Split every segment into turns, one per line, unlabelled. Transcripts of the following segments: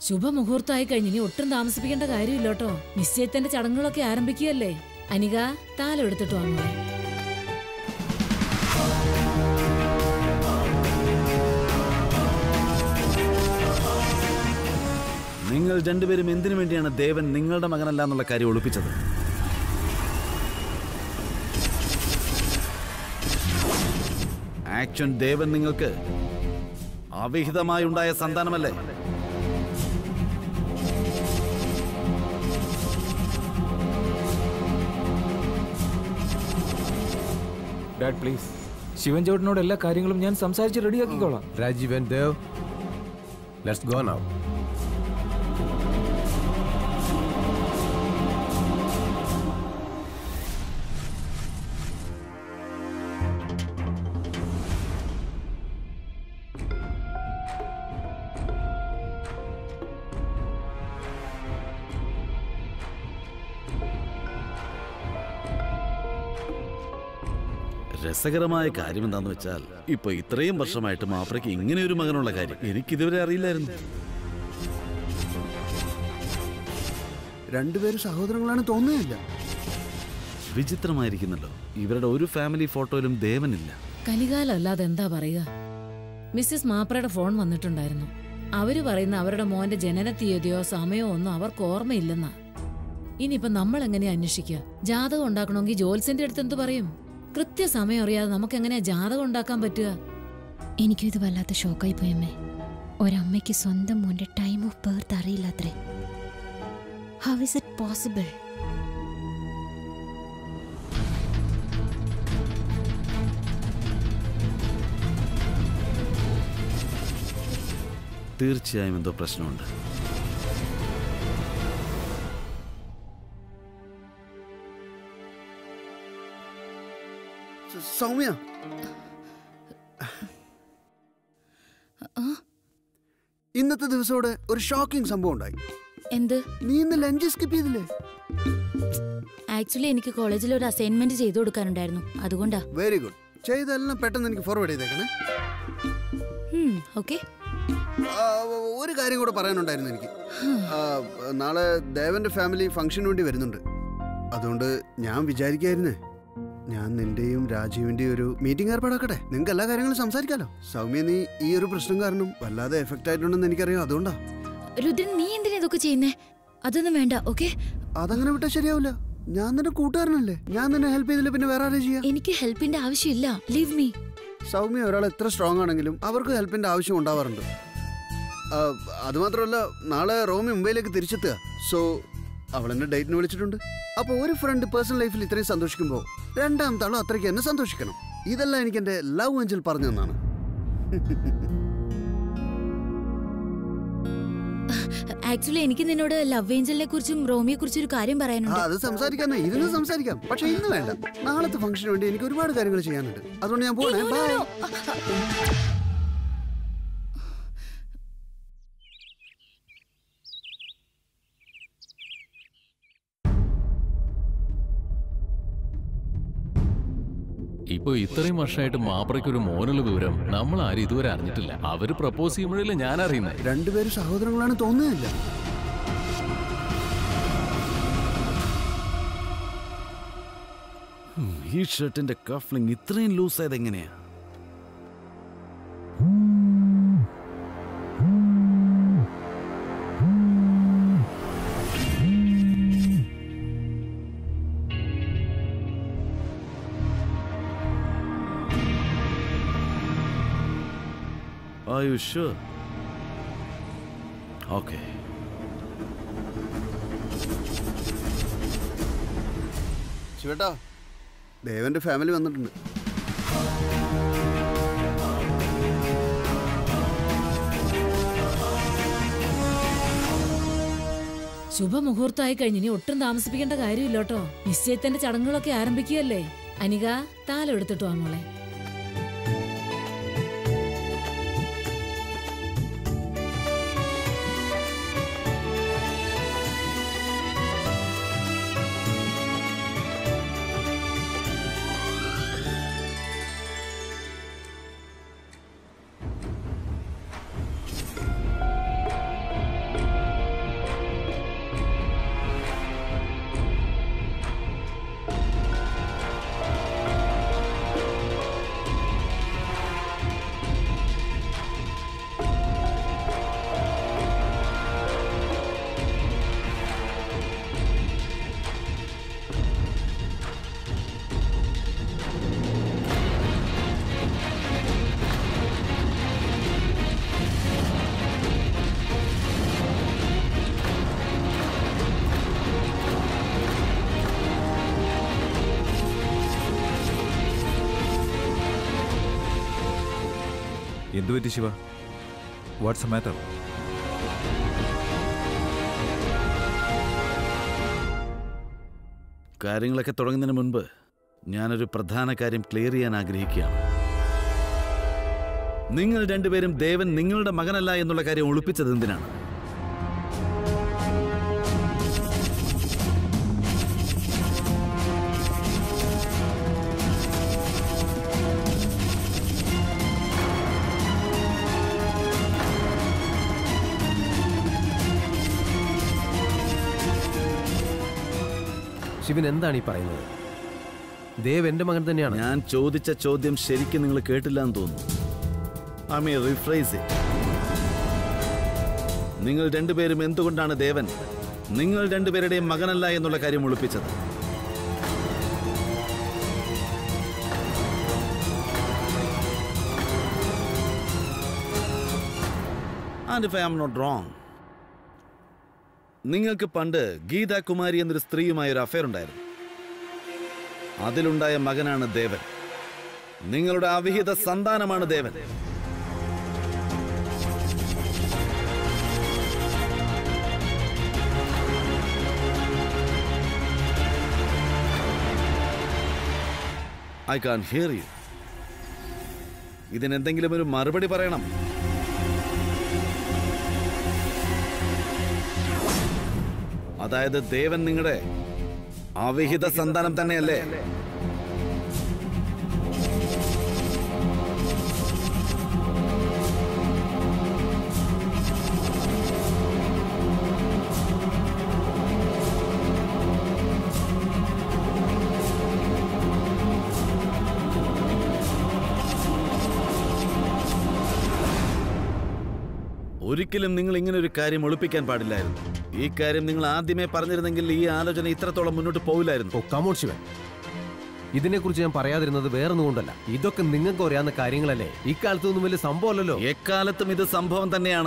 ശുഭമുഹൂർത്തമായി കഴിഞ്ഞ് ഇനി ഒട്ടും താമസിപ്പിക്കേണ്ട കാര്യമില്ല കേട്ടോ നിശ്ചയത്തിന്റെ ചടങ്ങുകളൊക്കെ ആരംഭിക്കുകയല്ലേ അനിക താലം എടുത്തിട്ട് വാങ്ങുവേ
നിങ്ങൾ രണ്ടുപേരും എന്തിനു വേണ്ടിയാണ് ദേവൻ നിങ്ങളുടെ മകനല്ല എന്നുള്ള കാര്യം ഒളിപ്പിച്ചത് ആക്ഷൻ ദേവൻ നിങ്ങൾക്ക് അവിഹിതമായി ഉണ്ടായ സന്താനമല്ലേ
ഡാഡ് പ്ലീസ് ശിവൻ ചേട്ടനോട് എല്ലാ കാര്യങ്ങളും ഞാൻ സംസാരിച്ച് റെഡിയാക്കിക്കോളാം
Rajiv and Dev, let's go now.
രസകരമായ കാര്യം എന്താന്ന് വെച്ചാൽ ഇപ്പൊ ഇത്രയും വർഷമായിട്ട് മാപ്രയ്ക്ക് ഇങ്ങനെ ഒരു മകനുള്ള കാര്യം എനിക്കിതുവരെ അറിയില്ലായിരുന്നു
രണ്ടുപേരും സഹോദരങ്ങളാണ് തോന്നുന്നില്ല
വിചിത്രമായിരിക്കുന്നല്ലോ ഇവരുടെ ഒരു ഫാമിലി ഫോട്ടോയിലും ദേവനില്ല
കലികാലം അല്ലാതെ എന്താ പറയുക മിസ്സിസ് മാപ്രയുടെ ഫോൺ വന്നിട്ടുണ്ടായിരുന്നു അവര് പറയുന്ന അവരുടെ മോന്റെ ജനന തീയതിയോ സമയമോ ഒന്നും അവർക്ക് ഓർമ്മയില്ലെന്നാ ഇനിയിപ്പൊ നമ്മൾ എങ്ങനെയാ അന്വേഷിക്കുക ജാതകം ഉണ്ടാക്കണമെങ്കിൽ ജോത്സ്യന്റെ അടുത്ത് എന്ത് പറയും കൃത്യസമയം അറിയാതെ നമുക്ക് എങ്ങനെയാ ജാതകം ഉണ്ടാക്കാൻ പറ്റുക
എനിക്കും ഇത് വല്ലാത്ത ഷോക്കായി പോയമ്മേ ഒരമ്മയ്ക്ക് സ്വന്തം മോന്റെ ടൈം ഓഫ് ബർത്ത് അറിയില്ലാത്രേ ഹൗ ഇസ് ഇറ്റ് പോസിബിൾ
തീർച്ചയായും എന്തോ പ്രശ്നമുണ്ട്
സ- സൗമ്യ ഇന്നത്തെ ദിവസോടെ ഒരു ഷോക്കിംഗ് സംഭവം ഉണ്ടായി
എന്ത്
നീ ഇന്ന് ലഞ്ച് സ്കിപ്പ് ചെയ്തില്ലേ
ആക്ച്വലി എനിക്ക് കോളേജിൽ ഒരു അസൈൻമെന്റ് ചെയ്തു കൊടുക്കാനുണ്ടായിരുന്നു അതുകൊണ്ടാ
വെരി ഗുഡ് ചെയ്തെല്ലാം പെട്ടെന്ന് എനിക്ക് ഫോർവേഡ് ചെയ്തേക്കണേ
ഓക്കെ
ആ, ഒരു കാര്യം കൂടെ പറയാനുണ്ടായിരുന്നു എനിക്ക് ആ, നാളെ ദേവന്റെ ഫാമിലി ഫംഗ്ഷന് വേണ്ടി വരുന്നുണ്ട് അതുകൊണ്ട് ഞാൻ വിചാരിക്കായിരുന്നേ ഞാൻ നിന്റെയും രാജീവിന്റെയും ഒരു മീറ്റിംഗ് ഏർപ്പാടാക്കട്ടെ നിങ്ങൾക്ക് എല്ലാ കാര്യങ്ങളും സംസാരിക്കാലോ സൗമ്യ നീ ഈ ഒരു പ്രശ്നം കാരണം വല്ലാതെ എഫക്റ്റ് ആയിട്ടുണ്ടെന്ന് എനിക്കറിയാം അതുകൊണ്ടാ
രുദ്രൻ നീ എന്തിനാ ഇതൊക്കെ ചെയ്യുന്നേ അതൊന്നും വേണ്ട ഓക്കെ
അതങ്ങനെ വിട്ടാൽ ശരിയാവില്ല ഞാൻ നിന്റെ കൂട്ടുകാരനല്ലേ ഞാൻ നിന്നെ ഹെൽപ്പ് ചെയ്തില്ല പിന്നെ വേറെ ആരെയും ചെയ്യാം
എനിക്ക് ഹെൽപ്പിന്റെ ആവശ്യമില്ല ലീവ് മീ
സൗമ്യ ഒരാൾ എത്ര സ്ട്രോങ് ആണെങ്കിലും അവർക്ക് ഹെൽപ്പിന്റെ ആവശ്യം ഉണ്ടാവാറുണ്ട് ആ, അതുമാത്രമല്ല നാളെ റോമി മുംബൈയിലേക്ക് തിരിച്ചെത്തുക സോ അവൾ എന്നെ ഡേറ്റിന് വിളിച്ചിട്ടുണ്ട് അപ്പോൾ ഒരു ഫ്രണ്ട് പേഴ്സണൽ ലൈഫിൽ ഇത്രയും സന്തോഷിക്കുമ്പോൾ രണ്ടാമത്തെ ആളും അത്രയ്ക്ക് എന്നെ സന്തോഷിക്കണം ഇതെല്ലാം എനിക്ക് എൻ്റെ ലവ് ഏഞ്ചൽ പറഞ്ഞു തന്നാണ്
ആക്ച്വലി എനിക്ക് നിന്നോട് ലവ് ഏഞ്ചലിനെ കുറിച്ചും റോമിയെ കുറിച്ചും ഒരു കാര്യം
ആ
പറയാനുണ്ട്
അത് സംസാരിക്കാൻ ഇരുന്ന് സംസാരിക്കാം പക്ഷെ ഇന്ന് വേണ്ട നാളത്തെ ഫംഗ്ഷന് വേണ്ടി എനിക്ക് ഒരുപാട് കാര്യങ്ങൾ ചെയ്യാനുണ്ട് അതുകൊണ്ട് ഞാൻ പോകണേ ബൈ
ഇപ്പൊ ഇത്രയും വർഷമായിട്ട് മാപ്രയ്ക്ക് ഒരു മോനുള്ള വിവരം നമ്മൾ ആരും ഇതുവരെ അറിഞ്ഞിട്ടില്ല അവര് പ്രപ്പോസ് ചെയ്യുമ്പോഴല്ലേ ഞാൻ അറിയുന്നത്
രണ്ടുപേരും സഹോദരങ്ങളാണ് തോന്നുന്നില്ല
ഉം, ഈ ഷർട്ടിന്റെ കഫ്ലിംഗ് ഇത്രയും ലൂസ് ആയത് എങ്ങനെയാ Are you sure? Okay.
ശിവേട്ടാ ദേവന്റെ ഫാമിലി വന്നിട്ടുണ്ട്
ശുഭമുഹൂർത്തമായി കഴിഞ്ഞ് ഇനി ഒട്ടും താമസിപ്പിക്കേണ്ട കാര്യമില്ല കേട്ടോ നിശ്ചയത്തിന്റെ ചടങ്ങുകളൊക്കെ ആരംഭിക്കുകയല്ലേ അനിക താലം എടുത്തിട്ട് വാ മോളെ
എന്തു പറ്റി ശിവ വാട്ട്സ് എ മാറ്റർ
കാര്യങ്ങളൊക്കെ തുടങ്ങുന്നതിന് മുൻപ് ഞാനൊരു പ്രധാന കാര്യം ക്ലിയർ ചെയ്യാൻ ആഗ്രഹിക്കുകയാണ് നിങ്ങൾ രണ്ടുപേരും ദേവൻ നിങ്ങളുടെ മകനല്ല എന്നുള്ള കാര്യം ഒളിപ്പിച്ചത് എന്തിനാണ്
ശിവൻ എന്താണ് ഈ പറയുന്നത് ദേവ് എന്റെ മകൻ തന്നെയാണ്
ഞാൻ ചോദിച്ച ചോദ്യം ശരിക്കും നിങ്ങൾ കേട്ടില്ല എന്ന് തോന്നുന്നു ഐ മീൻ റിഫ്രൈസ് നിങ്ങൾ രണ്ടുപേരും എന്തുകൊണ്ടാണ് ദേവൻ നിങ്ങൾ രണ്ടുപേരുടെയും മകനല്ല എന്നുള്ള കാര്യം ഒളിപ്പിച്ചത് and if I am not wrong നിങ്ങൾക്ക് പണ്ട് ഗീതാ കുമാരി എന്നൊരു സ്ത്രീയുമായ ഒരു അഫയർ ഉണ്ടായിരുന്നു അതിലുണ്ടായ മകനാണ് ദേവൻ നിങ്ങളുടെ അവിഹിത സന്താനമാണ് Devan I can hear you ഇതിനെന്തെങ്കിലും ഒരു മറുപടി പറയണം അതായത് ദേവൻ നിങ്ങളുടെ അവിഹിത സന്താനം തന്നെയല്ലേ ഒരിക്കലും നിങ്ങൾ ഇങ്ങനെ ഒരു കാര്യം ഒളിപ്പിക്കാൻ പാടില്ലായിരുന്നു ഈ കാര്യം നിങ്ങൾ ആദ്യമേ പറഞ്ഞിരുന്നെങ്കിൽ ഈ ആലോചന ഇത്രത്തോളം മുന്നോട്ട് പോവില്ലായിരുന്നു
ഓ കമോൺ ശിവൻ ഇതിനെക്കുറിച്ച് ഞാൻ പറയാതിരുന്നത് വേറൊന്നും കൊണ്ടല്ല ഇതൊക്കെ നിങ്ങൾക്ക് അറിയാവുന്ന കാര്യങ്ങളല്ലേ ഇക്കാലത്തൊന്നും വലിയ സംഭവമല്ലല്ലോ
എക്കാലത്തും ഇത് സംഭവം തന്നെയാണ്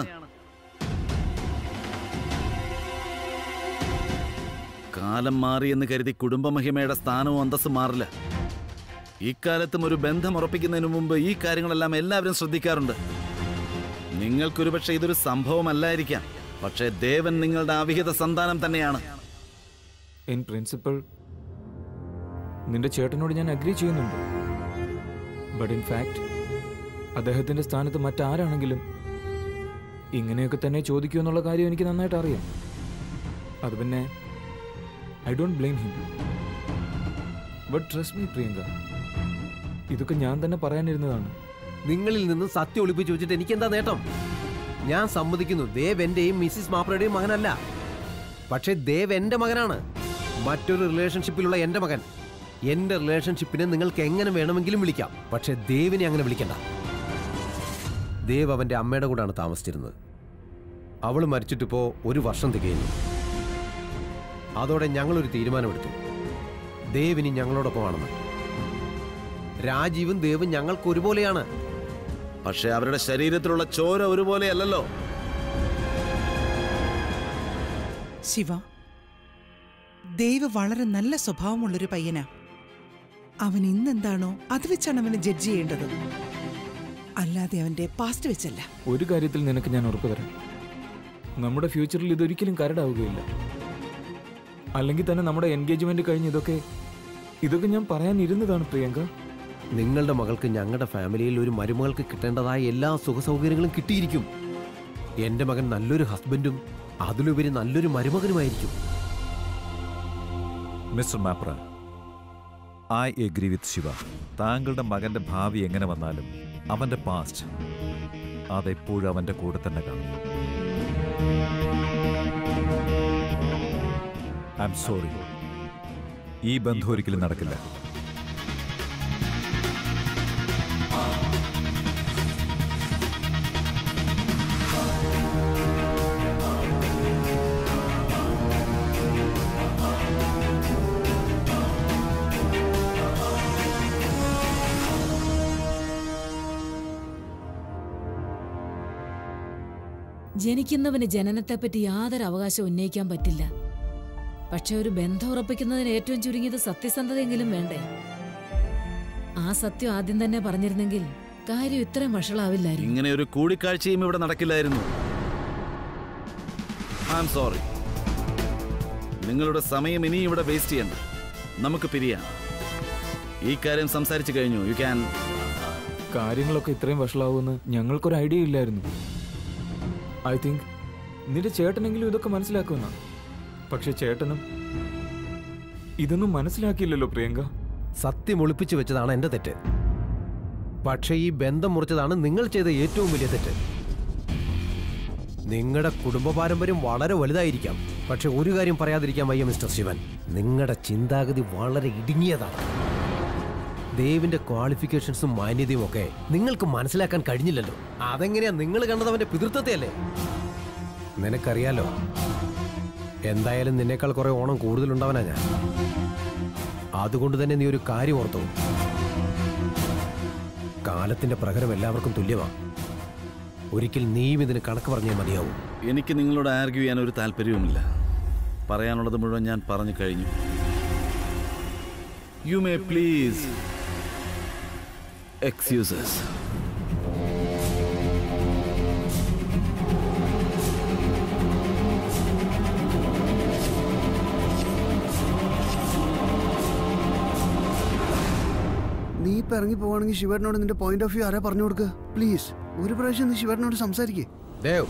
കാലം മാറി എന്ന് കരുതി കുടുംബമഹിമയുടെ സ്ഥാനവും അന്തസ്സും മാറില്ല ഇക്കാലത്തും ഒരു ബന്ധം ഉറപ്പിക്കുന്നതിന് മുമ്പ് ഈ കാര്യങ്ങളെല്ലാം എല്ലാവരും ശ്രദ്ധിക്കാറുണ്ട് നിങ്ങൾക്കൊരു പക്ഷേ ഇതൊരു സംഭവമല്ലായിരിക്കാം പക്ഷേ ദേവൻ നിങ്ങളുടെ അവിഹിത സന്താനം തന്നെയാണ്
ഇൻ പ്രിൻസിപ്പൽ നിന്റെ ചേട്ടനോട് ഞാൻ അഗ്രി ചെയ്യുന്നുണ്ട് ബട്ട് ഇൻ ഫാക്ട് അദ്ദേഹത്തിന്റെ സ്ഥാനത്ത് മറ്റാരാണെങ്കിലും ഇങ്ങനെയൊക്കെ തന്നെ ചോദിക്കൂ എന്നുള്ള കാര്യം എനിക്ക് നന്നായിട്ട് അറിയാം അത് പിന്നെ I don't blame him but trust me Priyanka ഇതൊക്കെ ഞാൻ തന്നെ പറയാനിരുന്നതാണ്
നിങ്ങളിൽ നിന്നും സത്യം ഒളിപ്പിച്ചു വെച്ചിട്ട് എനിക്ക് എന്താ നേട്ടം ഞാൻ സമ്മതിക്കുന്നു ദേവ് എന്റെയും മിസ്സിസ് മാപ്രയുടെയും മകനല്ല പക്ഷേ ദേവ് എന്റെ മകനാണ് മറ്റൊരു റിലേഷൻഷിപ്പിലുള്ള എന്റെ മകൻ എന്റെ റിലേഷൻഷിപ്പിനെ നിങ്ങൾക്ക് എങ്ങനെ വേണമെങ്കിലും വിളിക്കാം പക്ഷേ ദേവിനെ അങ്ങനെ വിളിക്കണ്ട ദേവ് അവന്റെ അമ്മയുടെ കൂടാണ് താമസിച്ചിരുന്നത് അവൾ മരിച്ചിട്ടിപ്പോ ഒരു വർഷം തികയുന്നു അതോടെ ഞങ്ങളൊരു തീരുമാനമെടുത്തു ദേവിനി ഞങ്ങളോടൊപ്പമാണെന്ന് രാജീവും ദേവും ഞങ്ങൾക്ക് ഒരുപോലെയാണ്
പക്ഷേ അവരുടെ ശരീരത്തിലുള്ള ചോര ഒരുപോലെയല്ലല്ലോ
ശിവ ദേവ് വളരെ നല്ല സ്വഭാവമുള്ളൊരു പയ്യനാ അവൻ ഇന്നെന്താണോ അത് വെച്ചാണ് അവനെ ജഡ്ജ് ചെയ്യേണ്ടത് അല്ലാതെ അവന്റെ പാസ്റ്റ് വെച്ചല്ല
ഒരു കാര്യത്തിൽ നിനക്ക് ഞാൻ ഉറപ്പ് തരാം നമ്മുടെ ഫ്യൂച്ചറിൽ ഇതൊരിക്കലും കരടാവുകയില്ല അല്ലെങ്കിൽ തന്നെ നമ്മുടെ എൻഗേജ്മെന്റ് കഴിഞ്ഞ് ഇതൊക്കെ ഇതൊക്കെ ഞാൻ പറയാനിരുന്നതാണ് പ്രിയങ്ക
നിങ്ങളുടെ മകൾക്ക് ഞങ്ങളുടെ ഫാമിലിയിൽ ഒരു മരുമകൾക്ക് കിട്ടേണ്ടതായ എല്ലാ സുഖ സൗകര്യങ്ങളും കിട്ടിയിരിക്കും എന്റെ മകൻ നല്ലൊരു ഹസ്ബൻഡും അതിലുപരി നല്ലൊരു മരുമകനുമായിരിക്കും
mister Mapra I agree with Shiva താങ്കളുടെ മകന്റെ ഭാവി എങ്ങനെ വന്നാലും അവന്റെ പാസ്റ്റ് അതെപ്പോഴും അവന്റെ കൂടെ തന്നെ കാണും ഐ എം സോറി ഈ ബന്ധം ഒരിക്കലും നടക്കില്ല
ജനിക്കുന്നവന് ജനനത്തെപ്പറ്റി യാതൊരു അവകാശം ഉന്നയിക്കാൻ പറ്റില്ല പക്ഷെ ഒരു ബന്ധം ഉറപ്പിക്കുന്നതിന് ഏറ്റവും ചുരുങ്ങിയത് സത്യസന്ധതയെങ്കിലും വേണ്ടേ ആ സത്യം ആദ്യം തന്നെ പറഞ്ഞിരുന്നെങ്കിൽ കാര്യം ഇത്രയും വഷളാവില്ലായിരുന്നു
ഇങ്ങനെ ഒരു കൂടിക്കാഴ്ചയും ഇവിടെ നടക്കില്ലായിരുന്നു ഐ ആം സോറി നിങ്ങളുടെ സമയം ഇനി ഇവിടെ വേസ്റ്റ് ചെയ്യണ്ട നമുക്ക് പിരിയാം ഈ കാര്യം സംസാരിച്ചു കഴിഞ്ഞു യു ക്യാൻ
കാര്യങ്ങളൊക്കെ ഇത്രയും വഷളാവുമെന്ന് ഞങ്ങൾക്കൊരു ഐഡിയ ഇല്ലായിരുന്നു ഐ തിങ്ക് നിന്റെ ചേട്ടനെങ്കിലും ഇതൊക്കെ മനസ്സിലാക്കുമെന്ന പക്ഷെ ചേട്ടനും ഇതൊന്നും മനസ്സിലാക്കിയില്ലല്ലോ പ്രിയങ്ക
സത്യം ഒളിപ്പിച്ചു വെച്ചതാണ് എന്റെ തെറ്റ് പക്ഷേ ഈ ബന്ധം മുറിച്ചതാണ് നിങ്ങൾ ചെയ്ത ഏറ്റവും വലിയ തെറ്റ് നിങ്ങളുടെ കുടുംബ പാരമ്പര്യം വളരെ വലുതായിരിക്കാം പക്ഷെ ഒരു കാര്യം പറയാതിരിക്കാൻ വയ്യ മിസ്റ്റർ ശിവൻ നിങ്ങളുടെ ചിന്താഗതി വളരെ ഇടുങ്ങിയതാണ് ദേവിന്റെ ക്വാളിഫിക്കേഷൻസും മാന്യതയും ഒക്കെ നിങ്ങൾക്ക് മനസ്സിലാക്കാൻ കഴിഞ്ഞില്ലല്ലോ അതെങ്ങനെയാ നിങ്ങൾ കണ്ടത് അവന്റെ പിതൃത്വത്തെയല്ലേ നിനക്കറിയാലോ എന്തായാലും നിന്നേക്കാൾ കുറെ ഓണം കൂടുതലുണ്ടാവനാ ഞാൻ അതുകൊണ്ട് തന്നെ നീ ഒരു കാര്യം ഓർത്തു കാലത്തിന്റെ പ്രഹരം എല്ലാവർക്കും തുല്യമാ ഒരിക്കൽ നീയും ഇതിന് കണക്ക് പറഞ്ഞേ മതിയാവൂ
എനിക്ക് നിങ്ങളോട് ആർഗ്യൂ ചെയ്യാൻ ഒരു താല്പര്യവുമില്ല പറയാനുള്ളത് മുഴുവൻ ഞാൻ പറഞ്ഞു കഴിഞ്ഞു യു മേ പ്ലീസ് എക്സ്ക്യൂസസ്
നീ ഇപ്പൊ ഇറങ്ങി പോവാണെങ്കിൽ ശിവരനോട് നിന്റെ പോയിന്റ് ഓഫ് വ്യൂ ആരാ പറഞ്ഞു കൊടുക്കുക പ്ലീസ് ഒരു പ്രാവശ്യം നീ ശിവരനോട് സംസാരിക്കേ
Dev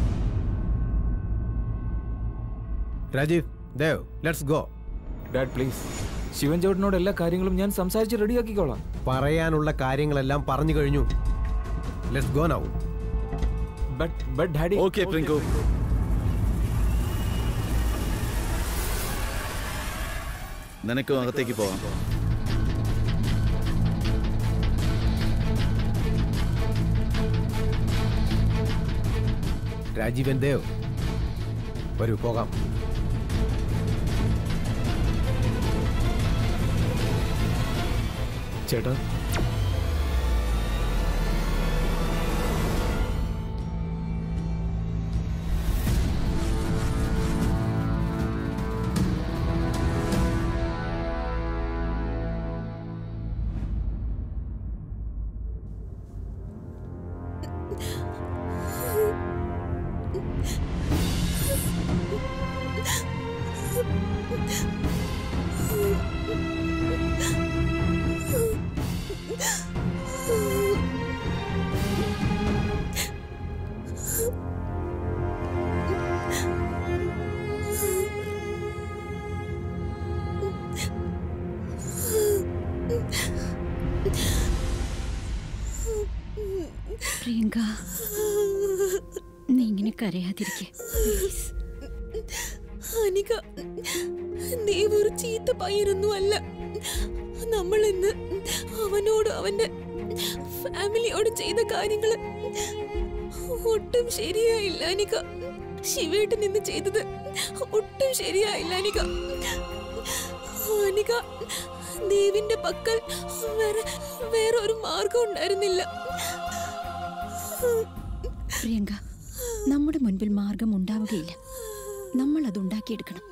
Rajeev Dev let's go
dad please Shivan ചേട്ടനോട് എല്ലാ കാര്യങ്ങളും ഞാൻ സംസാരിച്ച് റെഡിയാക്കിക്കോളാം
പറയാനുള്ള കാര്യങ്ങളെല്ലാം പറഞ്ഞു കഴിഞ്ഞു let's go now
but but daddy
okay Prinku നിനക്കും അകത്തേക്ക് പോവാം
രാജീവൻ ദേവ് വരൂ പോകാം
ചേട്ടാ
പ്രിയങ്ക നീ ഇങ്ങനെ കരയാതിരിക്കെ
അനിക നീ ഒരു ചീത്ത പയ്യനൊന്നും അല്ല നമ്മൾ ഇന്ന് അവനോട് അവന്റെ ഫാമിലിയോട് ചെയ്ത കാര്യങ്ങള് ഒട്ടും ശരിയായില്ല അനിക ശിവേട്ടൻ ഇന്ന് ചെയ്തത് ഒട്ടും ശരിയായില്ല അനിക അനിക ദേവിന്റെ പക്കൽ വേറെ വേറെ ഒരു മാർഗം ഉണ്ടായിരുന്നില്ല
പ്രിയങ്ക നമ്മുടെ മുൻപിൽ മാർഗം ഉണ്ടാവുകയില്ല നമ്മൾ അത് ഉണ്ടാക്കിയെടുക്കണം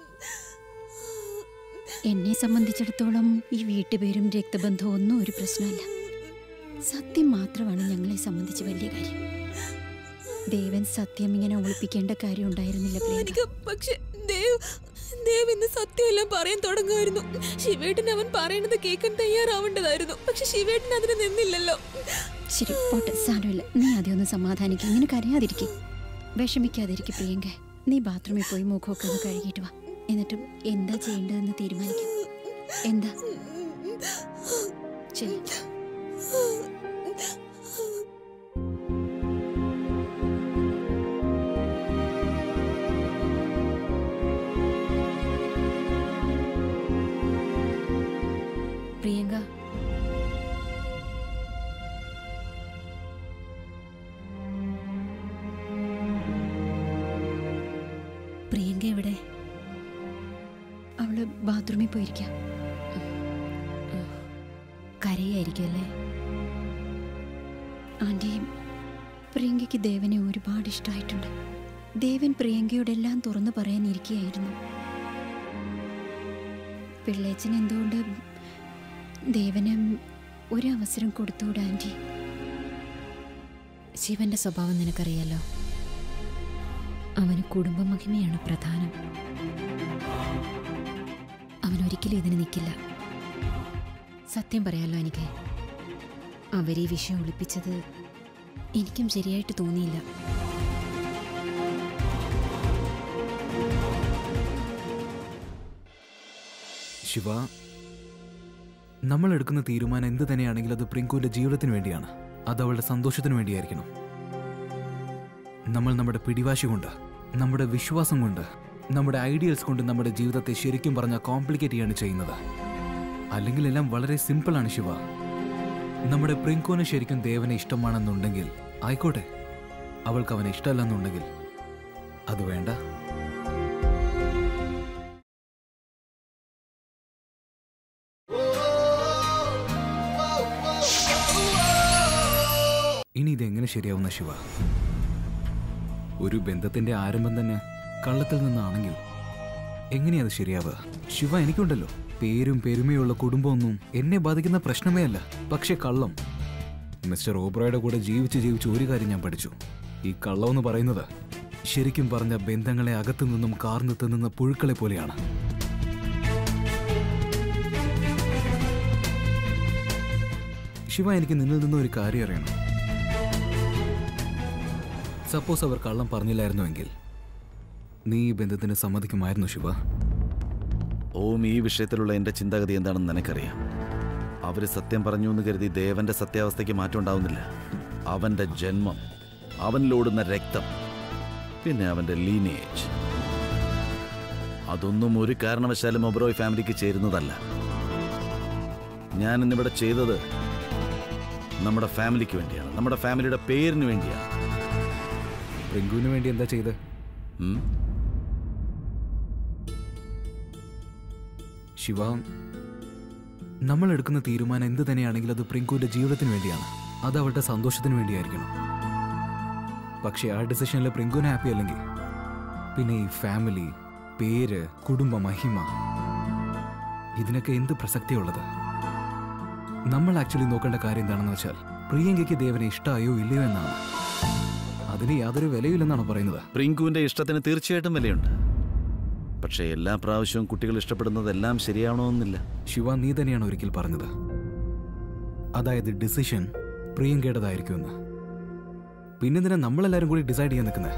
എന്നെ സംബന്ധിച്ചിടത്തോളം ഈ വീട്ടുപേരും രക്തബന്ധവും ഒന്നും ഒരു പ്രശ്നമല്ല സത്യം മാത്രമാണ് ഞങ്ങളെ സംബന്ധിച്ച് വലിയ കാര്യം ദേവൻ സത്യം ഇങ്ങനെ ഒളിപ്പിക്കേണ്ട കാര്യം ഉണ്ടായിരുന്നില്ല പ്രിയങ്ക
എനിക്ക് പക്ഷെ ദേവ് ദേവ് ഇന്ന് സത്യമെല്ലാം പറയാൻ തുടങ്ങുമായിരുന്നു ശിവേട്ടൻ അവൻ പറയുന്നത് കേൾക്കാൻ തയ്യാറാവേണ്ടതായിരുന്നു പക്ഷെ ശിവേട്ടൻ അതിന് നിന്നില്ലല്ലോ
ശരി പോട്ടെ സാരമില്ല നീ ആദ്യം ഒന്ന് സമാധാനിക്കും ഇങ്ങനെ കരയാതിരിക്കെ വിഷമിക്കാതിരിക്കെ പ്രിയങ്ക നീ ബാത്റൂമിൽ പോയി മുഖമൊക്കെ ഒന്ന് കഴുകിയിട്ട് വാ എന്നിട്ട് എന്താ ചെയ്യേണ്ടതെന്ന് തീരുമാനിക്കും എന്താ ശരി പ്രിയങ്ക പ്രിയങ്ക എവിടെ അവള് ബാത്റൂമിൽ പോയിരിക്കാം കരയായിരിക്കും അല്ലേ ആൻറ്റി പ്രിയങ്കയ്ക്ക് ദേവനെ ഒരുപാട് ഇഷ്ടമായിട്ടുണ്ട് ദേവൻ പ്രിയങ്കയോടെല്ലാം തുറന്നു പറയാനിരിക്കുകയായിരുന്നു പിള്ളേച്ചൻ എന്തുകൊണ്ട് ദേവന് ഒരു അവസരം കൊടുത്തുകൂടാ ആൻറ്റി ശിവന്റെ സ്വഭാവം നിനക്കറിയാലോ അവന് കുടുംബമഹിമയാണ് പ്രധാനം അവൻ ഒരിക്കലും ഇതിന് നിൽക്കില്ല സത്യം പറയാലോ എനിക്ക് അവരെ ഈ വിഷയം ഒളിപ്പിച്ചത് എനിക്കും ശരിയായിട്ട് തോന്നിയില്ല
ശിവ നമ്മൾ എടുക്കുന്ന തീരുമാനം എന്ത് തന്നെയാണെങ്കിലും അത് പ്രിങ്കുവിന്റെ ജീവിതത്തിന് വേണ്ടിയാണ് അത് അവളുടെ സന്തോഷത്തിന് വേണ്ടിയായിരിക്കണം നമ്മൾ നമ്മുടെ പിടിവാശി കൊണ്ട് നമ്മുടെ വിശ്വാസം കൊണ്ട് നമ്മുടെ ഐഡിയൽസ് കൊണ്ട് നമ്മുടെ ജീവിതത്തെ ശരിക്കും പറഞ്ഞ കോംപ്ലിക്കേറ്റ് ചെയ്യാണ് ചെയ്യുന്നത് അല്ലെങ്കിൽ എല്ലാം വളരെ സിമ്പിളാണ് ശിവ നമ്മുടെ പ്രിങ്കുവിന് ശരിക്കും ദേവനെ ഇഷ്ടമാണെന്നുണ്ടെങ്കിൽ ആയിക്കോട്ടെ അവൾക്ക് അവനെ ഇഷ്ടമല്ലെന്നുണ്ടെങ്കിൽ അത് വേണ്ട ഇനി ഇതെങ്ങനെ ശരിയാവുന്ന ശിവ ഒരു ബന്ധത്തിന്റെ ആരംഭം തന്നെ കള്ളത്തിൽ നിന്നാണെങ്കിൽ എങ്ങനെയത് ശരിയാവുക ശിവ എനിക്കുണ്ടല്ലോ പേരും പെരുമയുള്ള കുടുംബമൊന്നും എന്നെ ബാധിക്കുന്ന പ്രശ്നമേ അല്ല പക്ഷെ കള്ളം മിസ്റ്റർ ഓബ്രോയുടെ കൂടെ ജീവിച്ച് ജീവിച്ച് ഒരു കാര്യം ഞാൻ പഠിച്ചു ഈ കള്ളം എന്ന് പറയുന്നത് ശരിക്കും പറഞ്ഞ ബന്ധങ്ങളെ അകത്തു നിന്നും കാർന്നു തിന്നുന്ന പുഴുക്കളെ പോലെയാണ് ശിവ എനിക്ക് നിന്നിൽ നിന്നും ഒരു കാര്യം അറിയണം സപ്പോസ് അവർ കള്ളം പറഞ്ഞില്ലായിരുന്നുവെങ്കിൽ നീ ഈ ബന്ധത്തിന് സമ്മതിക്കുമായിരുന്നു ശിവ
ഓം ഈ വിഷയത്തിലുള്ള എന്റെ ചിന്താഗതി എന്താണെന്ന് നിനക്കറിയാം അവര് സത്യം പറഞ്ഞു എന്ന് കരുതി ദേവന്റെ സത്യാവസ്ഥയ്ക്ക് മാറ്റം ഉണ്ടാവുന്നില്ല അവന്റെ ജന്മം അവനിലോടുന്ന രക്തം പിന്നെ അവന്റെ ലീനേജ് അതൊന്നും ഒരു കാരണവശാലും ഒബ്രോയ് ഫാമിലിക്ക് ചേരുന്നതല്ല ഞാൻ ഇന്നിവിടെ ചെയ്തത് നമ്മുടെ ഫാമിലിക്ക് വേണ്ടിയാണ് നമ്മുടെ ഫാമിലിയുടെ പേരിന് വേണ്ടിയാണ്
റിങ്കുവിന് വേണ്ടി എന്താ ചെയ്ത്
ഉം?
ശിവ നമ്മൾ എടുക്കുന്ന തീരുമാനം എന്ത് തന്നെയാണെങ്കിലും അത് പ്രിങ്കുവിന്റെ ജീവിതത്തിന് വേണ്ടിയാണ് അത് അവളുടെ സന്തോഷത്തിന് വേണ്ടിയായിരിക്കണം പക്ഷേ ആ ഡിസിഷനിൽ പ്രിങ്കുവിന് ഹാപ്പി അല്ലെങ്കിൽ പിന്നെ ഈ ഫാമിലി പേര് കുടുംബ മഹിമ ഇതിനൊക്കെ എന്ത് പ്രസക്തിയുള്ളത് നമ്മൾ ആക്ച്വലി നോക്കേണ്ട കാര്യം എന്താണെന്ന് വെച്ചാൽ പ്രിയങ്കയ്ക്ക് ദേവനെ ഇഷ്ടമായോ ഇല്ലയോ എന്നാണ് അതിന് യാതൊരു വിലയില്ലെന്നാണ് പറയുന്നത്
പ്രിങ്കുവിന്റെ ഇഷ്ടത്തിന് തീർച്ചയായിട്ടും വിലയുണ്ട് പക്ഷേ എല്ലാ പ്രാവശ്യവും കുട്ടികൾ ഇഷ്ടപ്പെടുന്നതെല്ലാം ശരിയാവണമെന്നില്ല
ശിവ നീ തന്നെയാണ് ഒരിക്കൽ പറഞ്ഞത് അതായത് ഡിസിഷൻ പ്രിയങ്കയുടേതായിരിക്കുമെന്ന് പിന്നെന്തിനാ നമ്മളെല്ലാരും കൂടി ഡിസൈഡ് ചെയ്യാൻ നിൽക്കുന്നത്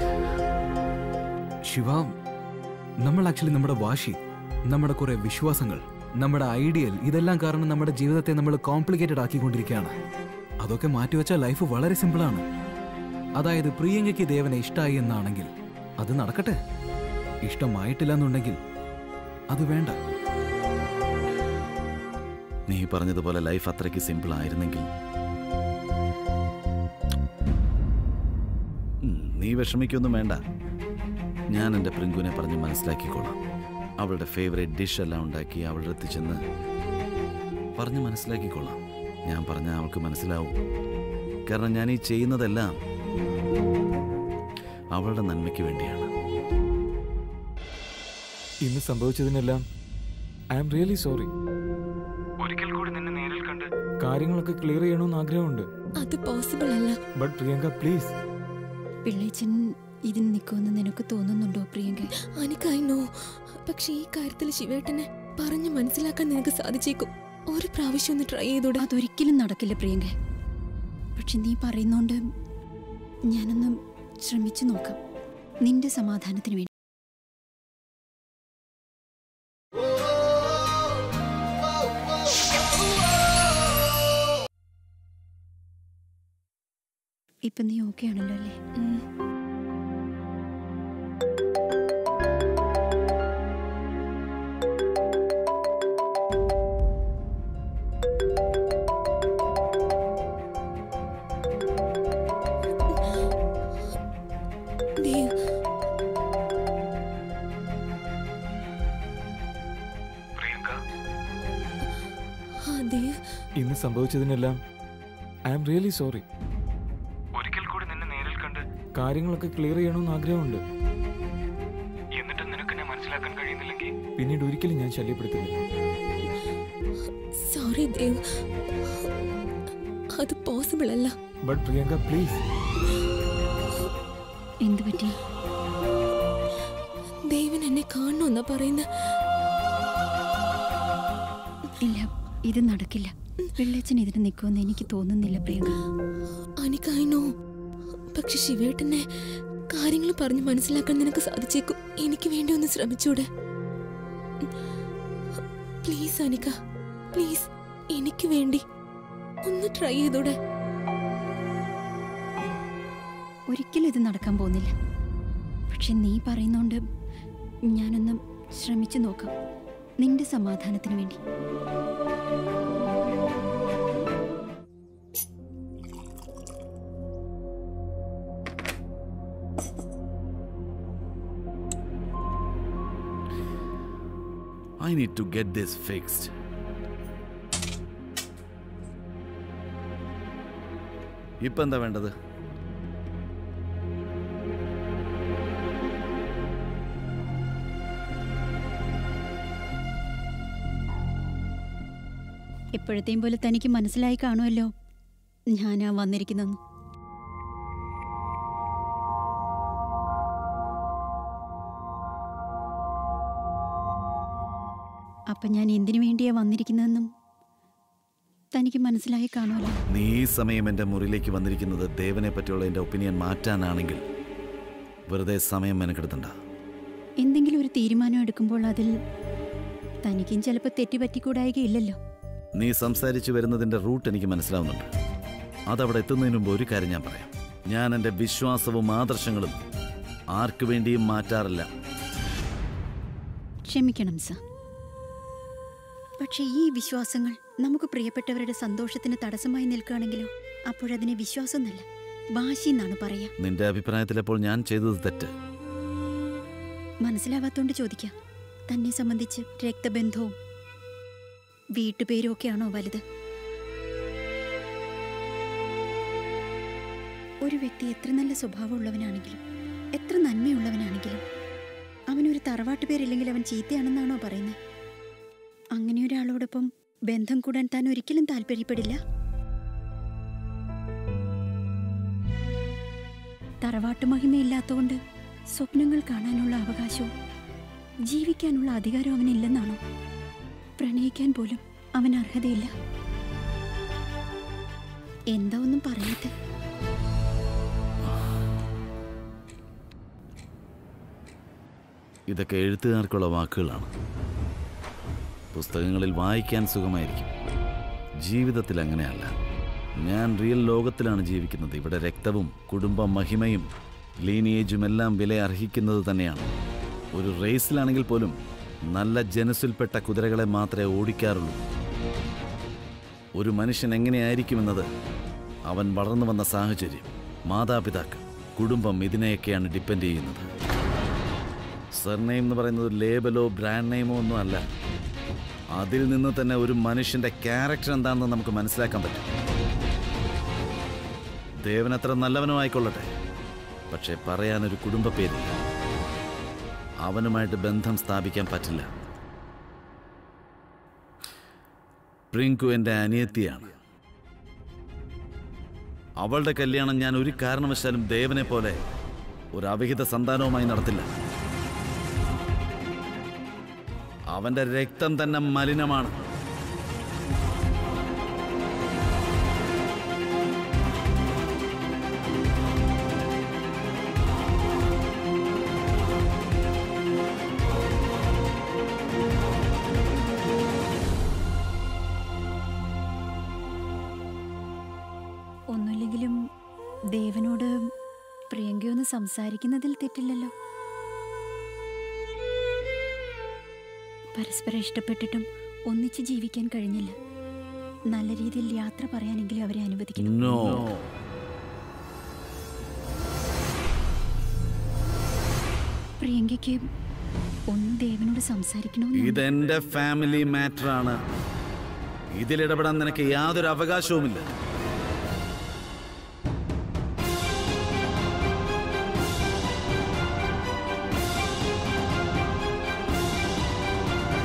ശിവ നമ്മൾ ആക്ച്വലി നമ്മുടെ വാശി നമ്മുടെ കുറെ വിശ്വാസങ്ങൾ നമ്മുടെ ഐഡിയൽ ഇതെല്ലാം കാരണം നമ്മുടെ ജീവിതത്തെ നമ്മൾ കോംപ്ലിക്കേറ്റഡ് ആക്കിക്കൊണ്ടിരിക്കുകയാണ് അതൊക്കെ മാറ്റിവെച്ചാൽ ലൈഫ് വളരെ സിമ്പിളാണ് അതായത് പ്രിയങ്കയ്ക്ക് ദേവനെ ഇഷ്ടമായി എന്നാണെങ്കിൽ അത് നടക്കട്ടെ ഇഷ്ടമായിട്ടില്ല എന്നുണ്ടെങ്കിൽ അത് വേണ്ട
നീ പറഞ്ഞതുപോലെ ലൈഫ് അത്രയ്ക്ക് സിമ്പിൾ ആയിരുന്നെങ്കിൽ ഉം, നീ വിഷമിക്കൊന്നും വേണ്ട ഞാൻ എൻ്റെ പ്രിങ്കുവിനെ പറഞ്ഞ് മനസ്സിലാക്കിക്കോളാം അവളുടെ ഫേവറേറ്റ് ഡിഷ് എല്ലാം ഉണ്ടാക്കി അവളുടെ അടുത്ത് ചെന്ന് പറഞ്ഞ് മനസ്സിലാക്കിക്കോളാം ഞാൻ പറഞ്ഞാൽ അവൾക്ക് മനസ്സിലാവും കാരണം ഞാൻ ഈ ചെയ്യുന്നതെല്ലാം അവളുടെ നന്മയ്ക്ക് വേണ്ടിയാണ്
ഇന്ന് സംഭവിച്ചതിനെല്ലാം ഐ ആം റിയലി സോറി ഒരിക്കൽ കൂടി നിന്നെ നേരിൽ കണ്ട് കാര്യങ്ങളൊക്കെ ക്ലിയർ ചെയ്യണമെന്ന് ആഗ്രഹമുണ്ട്
അത് പോസിബിൾ അല്ല
ബട്ട് പ്രിയങ്ക പ്ലീസ്
പിള്ളേച്ചൻ ഇതിന് നിൽക്കുമെന്ന് നിനക്ക് തോന്നുന്നുണ്ടോ പ്രിയങ്ക
എനിക്കായി നോ പക്ഷെ ഈ കാര്യത്തിൽ ശിവേട്ടനെ പറഞ്ഞു മനസ്സിലാക്കാൻ നിനക്ക് സാധിച്ചേക്കും ഒരു പ്രാവശ്യം ഒന്ന് ട്രൈ ചെയ്തൂടെ
അതൊരിക്കലും നടക്കില്ല പ്രിയങ്ക പക്ഷെ നീ പറയുന്നോണ്ട് ഞാനൊന്ന് ശ്രമിച്ചു നോക്കാം നിന്റെ സമാധാനത്തിന് വേണ്ടി ഇപ്പൊ നീ ഓക്കെ ആണല്ലോ അല്ലേ
ദേവ് ആ ദേവ്
ഇന്ന് സംഭവിച്ചതിനെല്ലാം ഐ ആം റിയലി സോറി ഒരിക്കൽ കൂടി നിന്നെ നേരിൽ കണ്ട് കാര്യങ്ങളൊക്കെ ക്ലിയർ ചെയ്യണമെന്ന് ആഗ്രഹമുണ്ട് എന്നിട്ട് നിനക്ക് എന്നെ മനസ്സിലാക്കാൻ കഴിയുന്നില്ലെങ്കിൽ പിന്നീട് ഒരിക്കലും ഞാൻ ശല്യപ്പെടുത്തില്ല
സോറി ദേവ് അത് പോസിബിൾ അല്ല
ബട്ട് പ്രിയങ്ക പ്ലീസ്
എന്തു പറ്റി
ദേവൻ എന്നെ കാണണമെന്നാ പറയുന്നത്
ഇല്ല ഇത് നടക്കില്ല പിള്ളേച്ചൻ ഇതിന് നിൽക്കുമെന്ന് എനിക്ക് തോന്നുന്നില്ല പ്രിയങ്ക
അനിക്കായിനോ പക്ഷെ ശിവേട്ടനെ കാര്യങ്ങൾ പറഞ്ഞ് മനസ്സിലാക്കാൻ നിനക്ക് സാധിച്ചേക്കും എനിക്ക് വേണ്ടി ഒന്ന് ശ്രമിച്ചൂടെ പ്ലീസ് അനിക പ്ലീസ് എനിക്ക് വേണ്ടി ഒന്ന് ട്രൈ ചെയ്തൂടെ
ഒരിക്കലും ഇത് നടക്കാൻ പോകുന്നില്ല പക്ഷെ നീ പറയുന്നോണ്ട് ഞാനൊന്ന് ശ്രമിച്ചു നോക്കാം നിന്റെ സമാധാനത്തിന് വേണ്ടി
I need to get this fixed ഇപ്പൊ എന്താ വേണ്ടത്
എപ്പോഴത്തെയും പോലെ തനിക്ക് മനസ്സിലായി കാണുമല്ലോ ഞാനാ വന്നിരിക്കുന്നെന്ന് അപ്പൊ ഞാൻ എന്തിനു വേണ്ടിയാ വന്നിരിക്കുന്നതെന്നും തനിക്ക് മനസ്സിലായി കാണുമല്ലോ
നീ ഈ സമയം എൻ്റെ മുറിയിലേക്ക് വന്നിരിക്കുന്നത് ദേവനെ പറ്റിയുള്ള എൻ്റെ ഒപ്പീനിയൻ മാറ്റാനാണെങ്കിൽ വെറുതെ സമയം മെനക്കെടുത്തണ്ട
എന്തെങ്കിലും ഒരു തീരുമാനം എടുക്കുമ്പോൾ അതിൽ തനിക്കും ചിലപ്പോൾ തെറ്റുപറ്റിക്കൂടായികയില്ലല്ലോ
നീ സംസാരിച്ചു വരുന്നതിൻ്റെ റൂട്ട് എനിക്ക് മനസ്സിലാവുന്നുണ്ട് അതവിടെ എത്തുന്നതിന് മുമ്പ് ഒരു കാര്യം ഞാൻ പറയാം ഞാൻ എൻ്റെ വിശ്വാസവും ആദർശങ്ങളും ആർക്കു വേണ്ടിയും മാറ്റാറില്ല
ക്ഷമിക്കണം സർ പക്ഷേ ഈ വിശ്വാസങ്ങൾ നമുക്ക് പ്രിയപ്പെട്ടവരുടെ സന്തോഷത്തിന് തടസ്സമായി നിൽക്കുകയാണെങ്കിലോ അപ്പോഴതിനെ വിശ്വാസം എന്നല്ല വാശി എന്നാണ് പറയാ
നിന്റെ അഭിപ്രായത്തിൽ അപ്പോൾ ഞാൻ ചെയ്തത് തെറ്റ്
മനസ്സിലാവാത്തോണ്ട് ചോദിക്കാം തന്നെ സംബന്ധിച്ച് രക്തബന്ധവും വീട്ടുപേരും ഒക്കെയാണോ വലുത് ഒരു വ്യക്തി എത്ര നല്ല സ്വഭാവമുള്ളവനാണെങ്കിലും എത്ര നന്മയുള്ളവനാണെങ്കിലും അവനൊരു തറവാട്ട് പേരില്ലെങ്കിൽ അവൻ ചീത്തയാണെന്നാണോ പറയുന്നത് അങ്ങനെ ഒരാളോടൊപ്പം ബന്ധം കൂടാൻ താൻ ഒരിക്കലും താല്പര്യപ്പെടില്ല തറവാട്ട് മഹിമയില്ലാത്തതുകൊണ്ട് സ്വപ്നങ്ങൾ കാണാനുള്ള അവകാശവും ജീവിക്കാനുള്ള അധികാരം അവനില്ലെന്നാണോ പ്രണയിക്കാൻ പോലും അവൻ അർഹതയില്ല എന്താ ഒന്നും പറയാത്തെ
ഇതൊക്കെ എഴുത്തുകാർക്കുള്ള വാക്കുകളാണ് പുസ്തകങ്ങളിൽ വായിക്കാൻ സുഖമായിരിക്കും ജീവിതത്തിൽ അങ്ങനെയല്ല ഞാൻ റിയൽ ലോകത്തിലാണ് ജീവിക്കുന്നത് ഇവിടെ രക്തവും കുടുംബ മഹിമയും ലീനിയേജും എല്ലാം വില അർഹിക്കുന്നത് തന്നെയാണ് ഒരു റേസിലാണെങ്കിൽ പോലും നല്ല ജനസിൽപ്പെട്ട കുതിരകളെ മാത്രമേ ഓടിക്കാറുള്ളൂ ഒരു മനുഷ്യൻ എങ്ങനെയായിരിക്കുമെന്നത് അവൻ വളർന്നു വന്ന സാഹചര്യം മാതാപിതാക്കൾ കുടുംബം ഇതിനെയൊക്കെയാണ് ഡിപ്പെൻഡ് ചെയ്യുന്നത് സർനെയിം എന്ന് പറയുന്നത് ലേബലോ ബ്രാൻഡ് നെയിമോ ഒന്നും അല്ല അതിൽ നിന്ന് തന്നെ ഒരു മനുഷ്യന്റെ ക്യാരക്ടർ എന്താണെന്ന് നമുക്ക് മനസ്സിലാക്കാൻ പറ്റും ദേവൻ അത്ര നല്ലവനും ആയിക്കൊള്ളട്ടെ പക്ഷെ പറയാനൊരു കുടുംബ പേരില്ല അവനുമായിട്ട് ബന്ധം സ്ഥാപിക്കാൻ പറ്റില്ല പ്രിങ്കു എൻ്റെ അനിയത്തിയാണ് അവളുടെ കല്യാണം ഞാൻ ഒരു കാരണവശാലും ദേവനെ പോലെ ഒരു അവിഹിത സന്താനവുമായി നടത്തില്ല അവന്റെ രക്തം തന്നെ മലിനമാണ്
ഒന്നുമില്ലെങ്കിലും ദേവനോട് പ്രിയങ്കയൊന്ന് സംസാരിക്കുന്നതിൽ തെറ്റില്ലല്ലോ പരസ്പരം ഇഷ്ടപ്പെട്ടിട്ടും ഒന്നിച്ച് ജീവിക്കാൻ കഴിഞ്ഞില്ല നല്ല രീതിയിൽ യാത്ര പറയാനെങ്കിലും അവരെ അനുവദിക്കണം
നോ
പ്രിയങ്കയ്ക്ക് ഒന്ന് ദേവനോട് സംസാരിക്കണമെന്ന്
ഇതെന്റെ ഫാമിലി മാറ്ററാണ് ഇതിലിടപെടാൻ നിനക്ക് യാതൊരു അവകാശവുമില്ല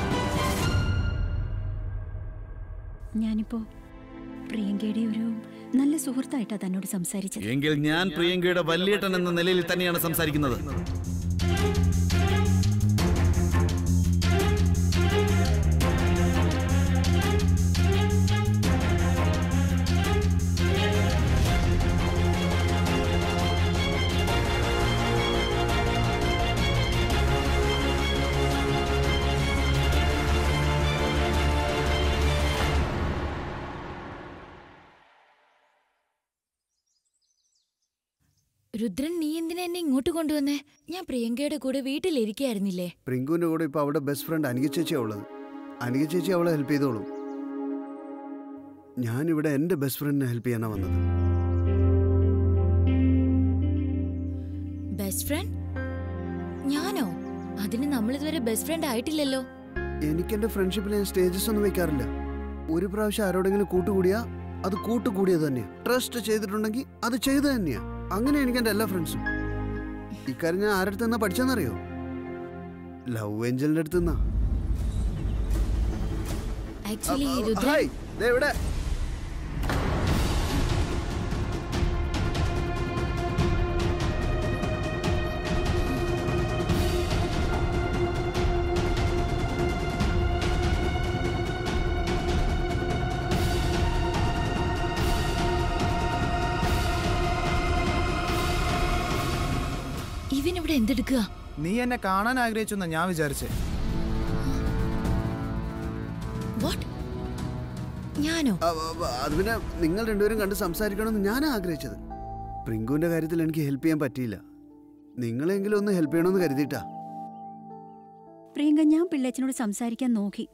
ഞാനിപ്പോ പ്രിയങ്കയുടെ ഒരു നല്ല സുഹൃത്തായിട്ടാ തന്നോട് സംസാരിച്ചത്
എങ്കിൽ ഞാൻ പ്രിയങ്കയുടെ വല്യേട്ടൻ എന്ന നിലയിൽ തന്നെയാണ് സംസാരിക്കുന്നത്
രുദ്രൻ നീ എന്തിനാ എന്നെ ഇങ്ങോട്ട് കൊണ്ടുവന്നേ ഞാൻ പ്രിയങ്കയുടെ കൂടെ വീട്ടിലിരിക്കായിരുന്നില്ലേ
പ്രിങ്കുവിന്റെ കൂടെ ഇപ്പൊ അവളുടെ ബെസ്റ്റ് ഫ്രണ്ട് അനിക ചേച്ചിയാ ഉള്ളത് അനിക ചേച്ചി അവളെ ഹെൽപ്പ് ചെയ്തോളും ഞാനിവിടെ എന്റെ ബെസ്റ്റ് ഫ്രണ്ടിനെ ഹെൽപ്പ് ചെയ്യാനാ വന്നത്
ബെസ്റ്റ് ഫ്രണ്ട് ഞാനോ അതിന് നമ്മൾ ഇതുവരെ ബെസ്റ്റ് ഫ്രണ്ട് ആയിട്ടില്ലല്ലോ
എനിക്ക് എന്റെ ഫ്രണ്ട്ഷിപ്പിൽ ഞാൻ സ്റ്റേജസ് ഒന്നും വെക്കാറില്ല ഒരു പ്രാവശ്യം ആരോടെങ്കിലും കൂട്ടുകൂടിയാ അത് കൂട്ടുകൂടിയത് തന്നെയാ ട്രസ്റ്റ് ചെയ്തിട്ടുണ്ടെങ്കിൽ അത് ചെയ്തു തന്നെയാ അങ്ങനെ എനിക്ക് എന്റെ എല്ലാ ഫ്രണ്ട്സും ഇക്കാര്യം ഞാൻ ആരുടെ നിന്നാ പഠിച്ചെന്നറിയോ ലവ് ഏഞ്ചലിന്റെ അടുത്ത് നിന്നാ
ആക്ച്വലി
ആ, ആ,
രുദ്രൻ
ഹായ്, ദേ ഇവിടെ
ഇവൻ ഇവിടെ എന്തെടുക്കുക
നീ എന്നെ കാണാൻ ആഗ്രഹിച്ചെന്നാ ഞാൻ വിചാരിച്ചേ
വാട്ട് ഞാനോ
ആ, ആ, ആ, അത് പിന്നെ നിങ്ങൾ രണ്ടുപേരും കണ്ട് സംസാരിക്കണമെന്ന് ഞാൻ ആഗ്രഹിച്ചത് പ്രിങ്കുവിന്റെ കാര്യത്തിൽ എനിക്ക് ഹെൽപ്പ് ചെയ്യാൻ പറ്റിയില്ല നിങ്ങളെങ്കിലും ഒന്ന് ഹെൽപ്പ് ചെയ്യണമെന്ന് കരുതിയിട്ടാ
പ്രിയങ്ക ഞാൻ പിള്ളേച്ചനോട് സംസാരിക്കാൻ നോക്കി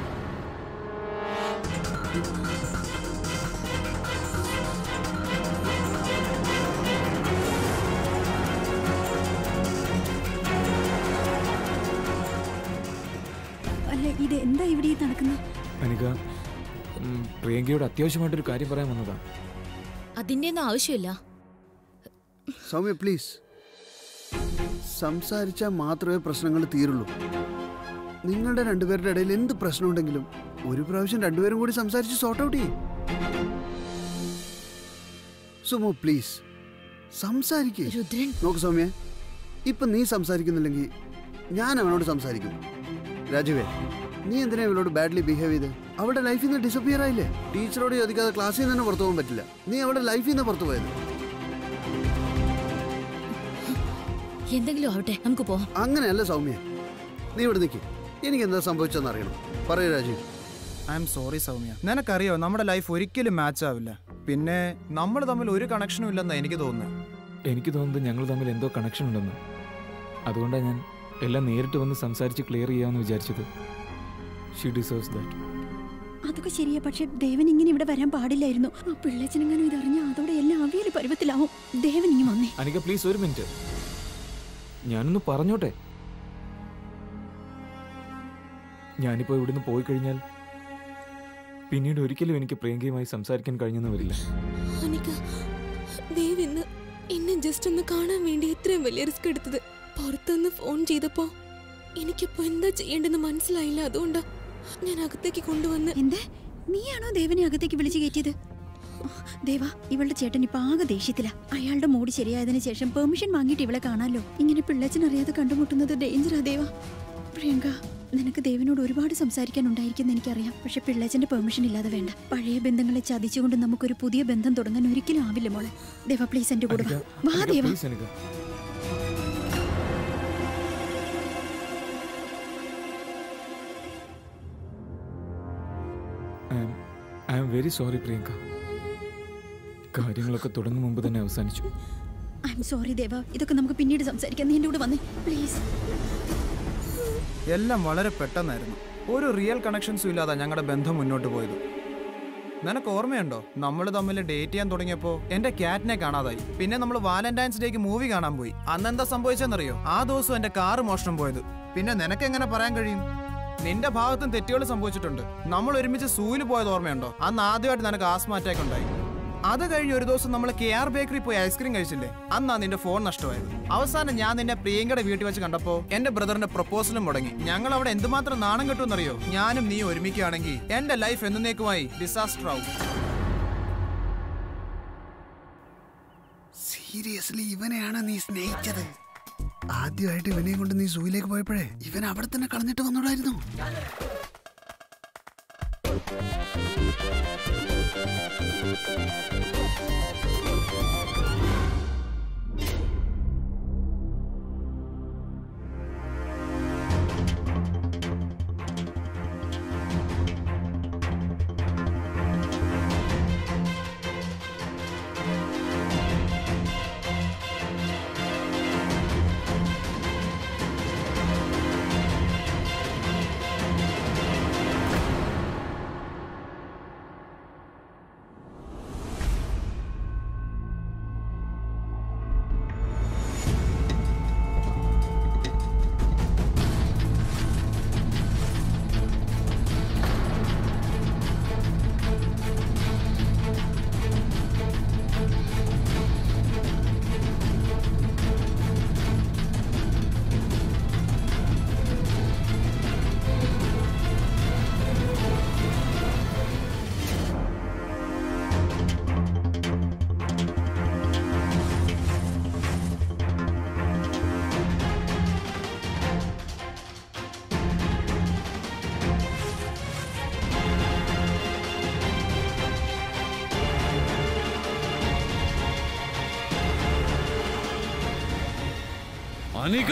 അല്ല ഇത് എന്താ ഇവിടെ ഈ നടക്കുന്നത്
അനിക ഉം, പ്രിയങ്കയോട് അത്യാവശ്യമായിട്ടൊരു കാര്യം പറയാൻ വന്നതാ
അതിന്റെ ഒന്നും ആവശ്യമില്ല
സൗമ്യ പ്ലീസ് സംസാരിച്ചാൽ മാത്രമേ പ്രശ്നങ്ങൾ തീരുള്ളൂ നിങ്ങളുടെ രണ്ടുപേരുടെ ഇടയിൽ എന്ത് പ്രശ്നമുണ്ടെങ്കിലും ഒരു പ്രാവശ്യം രണ്ടുപേരും കൂടി സംസാരിച്ച് സോർട്ട് ഔട്ട് ചെയ്യും സുമോ പ്ലീസ് സംസാരിക്കേ
രുദ്രൻ
നോക്ക് സൗമ്യ ഇപ്പൊ നീ സംസാരിക്കുന്നില്ലെങ്കിൽ ഞാൻ അവനോട് സംസാരിക്കും രാജുവേ നീ എന്തിനാ ഇവളോട് ബാഡ്ലി ബിഹേവ് ചെയ്ത് അവളുടെ ലൈഫിൽ നിന്ന് ഡിസപ്പിയർ ആയില്ലേ ടീച്ചറോട് ചോദിക്കാതെ ക്ലാസ്സിൽ നിന്ന് തന്നെ പുറത്തു പോകാൻ പറ്റില്ല നീ അവളുടെ ലൈഫിൽ നിന്ന് പുറത്തു പോയത്
എന്തെങ്കിലും ആവട്ടെ നമുക്ക് പോവാം
അങ്ങനെയല്ല സൗമ്യ നീ ഇവിടെ നിൽക്ക് എനിക്ക് എന്താ സംഭവിച്ചതെന്ന് അറിയണം പറയൂ Rajeev
I am sorry Soumya നിനക്കറിയോ നമ്മുടെ ലൈഫ് ഒരിക്കലും മാച്ച് ആവില്ല പിന്നെ നമ്മൾ തമ്മിൽ ഒരു കണക്ഷനും ഇല്ലെന്നാ എനിക്ക് തോന്നുന്നത്
എനിക്ക് തോന്നുന്നത് ഞങ്ങൾ തമ്മിൽ എന്തോ കണക്ഷൻ ഉണ്ടെന്ന് അതുകൊണ്ടാണ് ഞാൻ എല്ലാം നേരിട്ട് വന്ന് സംസാരിച്ച് ക്ലിയർ ചെയ്യാമെന്ന് വിചാരിച്ചത് ഷീ ഡിസേർവ്സ് ദാറ്റ്
അതൊക്കെ ശരിയാ പക്ഷെ ദേവൻ ഇങ്ങനെ ഇവിടെ വരാൻ പാടില്ലായിരുന്നു ആ പിള്ളേച്ചനെങ്ങാനും ഇതറിഞ്ഞ അതോടെ എല്ലാം അവിയൽ പരുവത്തിലാവും ദേവൻ ഇനി വന്നേ
അനിക പ്ലീസ് ഒരു മിനിറ്റ് ഞാനൊന്ന് പറഞ്ഞോട്ടെ ഞാനിപ്പോൾ ഇവിടുന്ന് പോയി കഴിഞ്ഞാൽ പിന്നീട് ഒരിക്കലും എനിക്ക് പ്രിയങ്കയുമായി സംസാരിക്കാൻ കഴിഞ്ഞെന്ന് വരില്ല
അനിക ദേവ് ഇന്ന് എന്നെ ജസ്റ്റ് ഒന്ന് കാണാൻ വേണ്ടി ഇത്രയും വലിയ റിസ്ക് എടുത്തത് പുറത്തുനിന്ന് ഫോൺ ചെയ്തപ്പോ എനിക്കിപ്പോ എന്താ ചെയ്യേണ്ടെന്ന് മനസ്സിലായില്ല അതുകൊണ്ടാ ഞാൻ അകത്തേക്ക് കൊണ്ടുവന്ന്
എന്തേ നീയാണോ ദേവനെ അകത്തേക്ക് വിളിച്ചു കയറ്റിയത് ദേവ ഇവളുടെ ചേട്ടൻ ഇപ്പൊ ആകെ ദേഷ്യത്തില അയാളുടെ മൂഡ് ശരിയായതിനു ശേഷം പെർമിഷൻ വാങ്ങിയിട്ട് ഇവളെ കാണാലോ ഇങ്ങനെ പിള്ളച്ചൻ അറിയാതെ കണ്ടുമുട്ടുന്നത് ഡേഞ്ചറാ ദേവ പ്രിയങ്ക നിനക്ക് ദേവനോട് ഒരുപാട് സംസാരിക്കാനുണ്ടായിരിക്കുന്ന എനിക്കറിയാം പക്ഷെ പിള്ളേച്ചന്റെ പെർമിഷൻ ഇല്ലാതെ വേണ്ട പഴയ ബന്ധങ്ങളെ ചതിച്ചുകൊണ്ട് നമുക്കൊരു പുതിയ ബന്ധം തുടങ്ങാൻ ഒരിക്കലും ആവില്ല മോളെ ദേവ പ്ലീസ് എന്റെ കൂടെ വാ. വാ Deva
please Anika I am very sorry Priyanka കാര്യങ്ങളൊക്കെ തുടങ്ങും മുമ്പ് തന്നെ അവസാനിച്ചു
ഐ എം സോറി ദേവ ഇതൊക്കെ നമുക്ക് പിന്നീട് സംസാരിക്കാം നീ എന്റെ കൂടെ വന്നേ പ്ലീസ്
എല്ലാം വളരെ പെട്ടെന്നായിരുന്നു ഒരു റിയൽ കണക്ഷൻസും ഇല്ലാതെ ഞങ്ങളുടെ ബന്ധം മുന്നോട്ട് പോയത് നിനക്ക് ഓർമ്മയുണ്ടോ നമ്മൾ തമ്മിൽ ഡേറ്റ് ചെയ്യാൻ തുടങ്ങിയപ്പോൾ എന്റെ ക്യാറ്റിനെ കാണാതായി പിന്നെ നമ്മൾ വാലന്റൈൻസ് ഡേക്ക് മൂവി കാണാൻ പോയി അന്ന് എന്താ സംഭവിച്ചെന്നറിയോ ആ ദിവസം എന്റെ കാറ് മോഷണം പോയത് പിന്നെ നിനക്ക് എങ്ങനെ പറയാൻ കഴിയും നിന്റെ ഭാഗത്തും തെറ്റുകൾ സംഭവിച്ചിട്ടുണ്ട് നമ്മൾ ഒരുമിച്ച് സൂല് പോയത് ഓർമ്മയുണ്ടോ അന്ന് ആദ്യമായിട്ട് നിനക്ക് ആസ്മ അറ്റാക്ക് ഉണ്ടായി അത് കഴിഞ്ഞ് ഒരു ദിവസം നമ്മൾ കെ ആർ ബേക്കറി പോയി ഐസ്ക്രീം കഴിച്ചില്ലേ അന്നാ നിന്റെ ഫോൺ നഷ്ടമായത് അവസാനം ഞാൻ നിന്നെ പ്രിയങ്കയുടെ വീട്ടിൽ വെച്ച് കണ്ടപ്പോ എന്റെ ബ്രദറിന്റെ പ്രപ്പോസലും മുടങ്ങി ഞങ്ങൾ അവിടെ എന്തുമാത്രം നാണം കിട്ടുമെന്നറിയോ ഞാനും നീ ഒരുമിക്കുകയാണെങ്കിൽ എന്റെ ലൈഫ് എന്നേക്കുമായി ഡിസാസ്റ്റർ ആവും
സീരിയസ്ലി ഇവനെയാണ് നീ സ്നേഹിച്ചത് ആദ്യമായിട്ട് ഇവനെയും കൊണ്ട് നീ സൂയിലേക്ക് പോയപ്പോഴേ ഇവൻ അവിടെ തന്നെ കളഞ്ഞിട്ട് വന്നോടായിരുന്നു
അനിക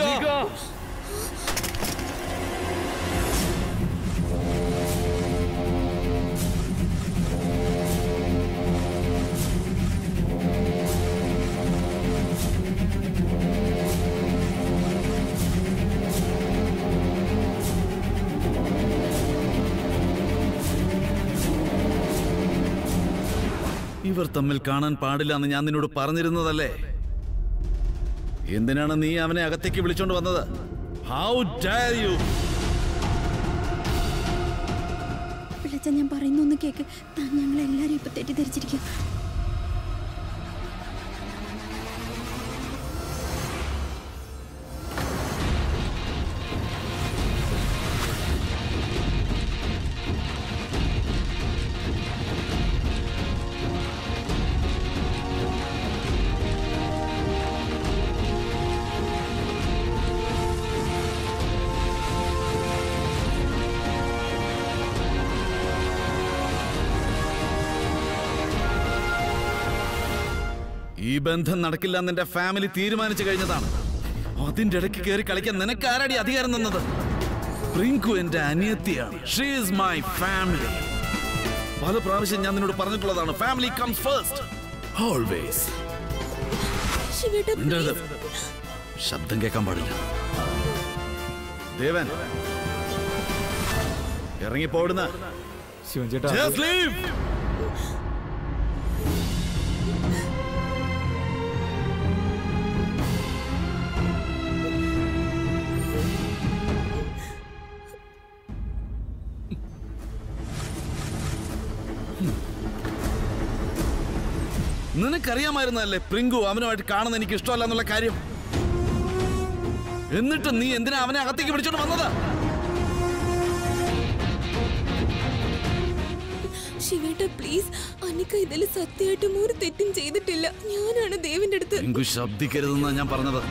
ഇവർ തമ്മിൽ കാണാൻ പാടില്ല എന്ന് ഞാൻ നിന്നോട് പറഞ്ഞിരുന്നതല്ലേ എന്തിനാണ് നീ അവനെ അകത്തേക്ക് വിളിച്ചോണ്ട് വന്നത് ഹൗ ഡയർ യു
പിള്ളച്ച ഞാൻ പറയുന്ന ഒന്ന് കേക്ക് താൻ ഞങ്ങളെല്ലാരും ഇപ്പൊ തെറ്റിദ്ധരിച്ചിരിക്കും
ഈ ബന്ധം നടക്കില്ല എന്ന് എന്റെ ഫാമിലി തീരുമാനിച്ചു കഴിഞ്ഞതാണ് അതിന്റെ ഇടയ്ക്ക് കയറി കളിക്കാൻ നിനക്ക് ആരടി അധികാരം തന്നത് പ്രിങ്കു എന്റെ അനിയത്തിയാണ് ഷീ ഈസ് മൈ ഫാമിലി പല പ്രാവശ്യം ഞാൻ നിന്നോട് പറഞ്ഞിട്ടുള്ളതാണ് ഫാമിലി കംസ് ഫസ്റ്റ് ഓൾവേസ്
ശിവേട്ട
മിണ്ടരുത് ശബ്ദം കേൾക്കാൻ പാടില്ല ദേവൻ ഇറങ്ങി പോടുന്ന
ശിവൻ ചേട്ടാ
Just leave! നിനക്കറിയാമായിരുന്നല്ലേ പ്രിങ്കു അവനുമായിട്ട് കാണുന്ന എനിക്ക് ഇഷ്ടമല്ല എന്നുള്ള കാര്യം എന്നിട്ട് നീ എന്തിനാ അവനെ അകത്തേക്ക് പിടിച്ചോണ്ട് വന്നത്
ശിവേട്ട പ്ലീസ് അനിക്ക ഇതിൽ സത്യമായിട്ടും ഒരു തെറ്റും ചെയ്തിട്ടില്ല ഞാനാണ് ദേവിന്റെ അടുത്ത്
പ്രിങ്കു ശബ്ദിക്കരുതെന്നാ ഞാൻ പറഞ്ഞത്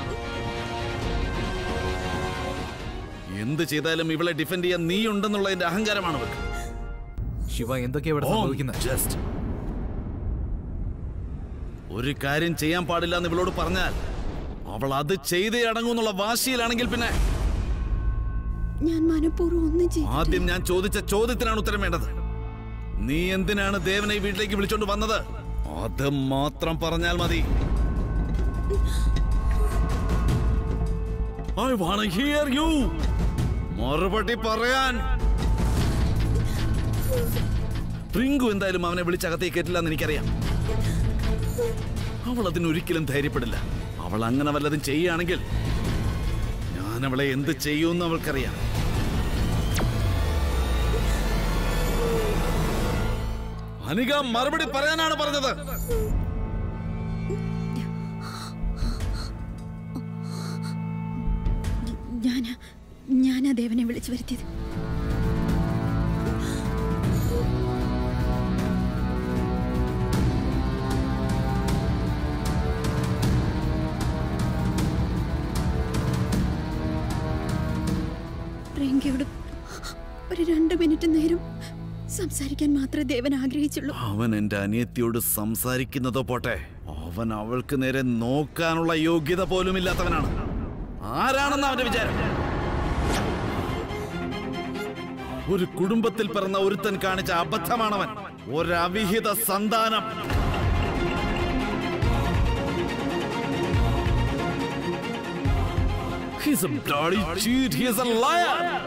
എന്ത് ചെയ്താലും ഇവളെ ഡിഫെൻഡ് ചെയ്യാൻ നീ ഉണ്ടെന്നുള്ളതിന്റെ അഹങ്കാരമാണ് ഇവൾക്ക്
ശിവ എന്തൊക്കെയാ ഇവിടെ
ഓം,
സംഭവിക്കുന്നത്
just. ഒരു കാര്യം ചെയ്യാൻ പാടില്ല എന്ന് ഇവളോട് പറഞ്ഞാൽ അവൾ അത് ചെയ്തേ അടങ്ങുന്നുള്ള വാശിയിലാണെങ്കിൽ പിന്നെ
ഞാൻ മനഃപൂർവ്വം ഒന്നും ചെയ്തു
ആദ്യം ഞാൻ ചോദിച്ച ചോദ്യത്തിനാണ് ഉത്തരം വേണ്ടത് നീ എന്തിനാണ് ദേവനെ ഈ വീട്ടിലേക്ക് വിളിച്ചോണ്ട് വന്നത് അത് മാത്രം പറഞ്ഞാൽ മതി ഐ വാണ്ട് ഹിയർ യു മറുപടി പറയാൻ പ്രിങ്കു എന്തായാലും അവനെ വിളിച്ചകത്തേക്ക് കയറ്റില്ല എന്ന് എനിക്കറിയാം അവൾ അതിനൊരിക്കലും ധൈര്യപ്പെടില്ല അവൾ അങ്ങനെ വല്ലതും ചെയ്യുകയാണെങ്കിൽ ഞാൻ അവളെ എന്ത് ചെയ്യുമെന്ന് അവൾക്കറിയാം അനിക മറുപടി പറയാനാണ് പറഞ്ഞത്
ഞാൻ ഞാനാ ദേവനെ വിളിച്ചു വരുത്തിയത് പ്രിയങ്കയോട് ഒരു രണ്ട് മിനിറ്റ് നേരം സംസാരിക്കാൻ മാത്രമേ ദേവൻ ആഗ്രഹിച്ചുള്ളൂ
അവൻ എന്റെ അനിയത്തിയോട് സംസാരിക്കുന്നതോ പോട്ടെ അവൻ അവൾക്ക് നേരെ നോക്കാനുള്ള യോഗ്യത പോലും ഇല്ലാത്തവനാണ് ആരാണെന്ന് അവന്റെ വിചാരം ഒരു കുടുംബത്തിൽ പിറന്ന ഒരുത്തൻ കാണിച്ച അബദ്ധമാണവൻ ഒരവിഹിത സന്താനം He's a bloody cheat. He is a liar.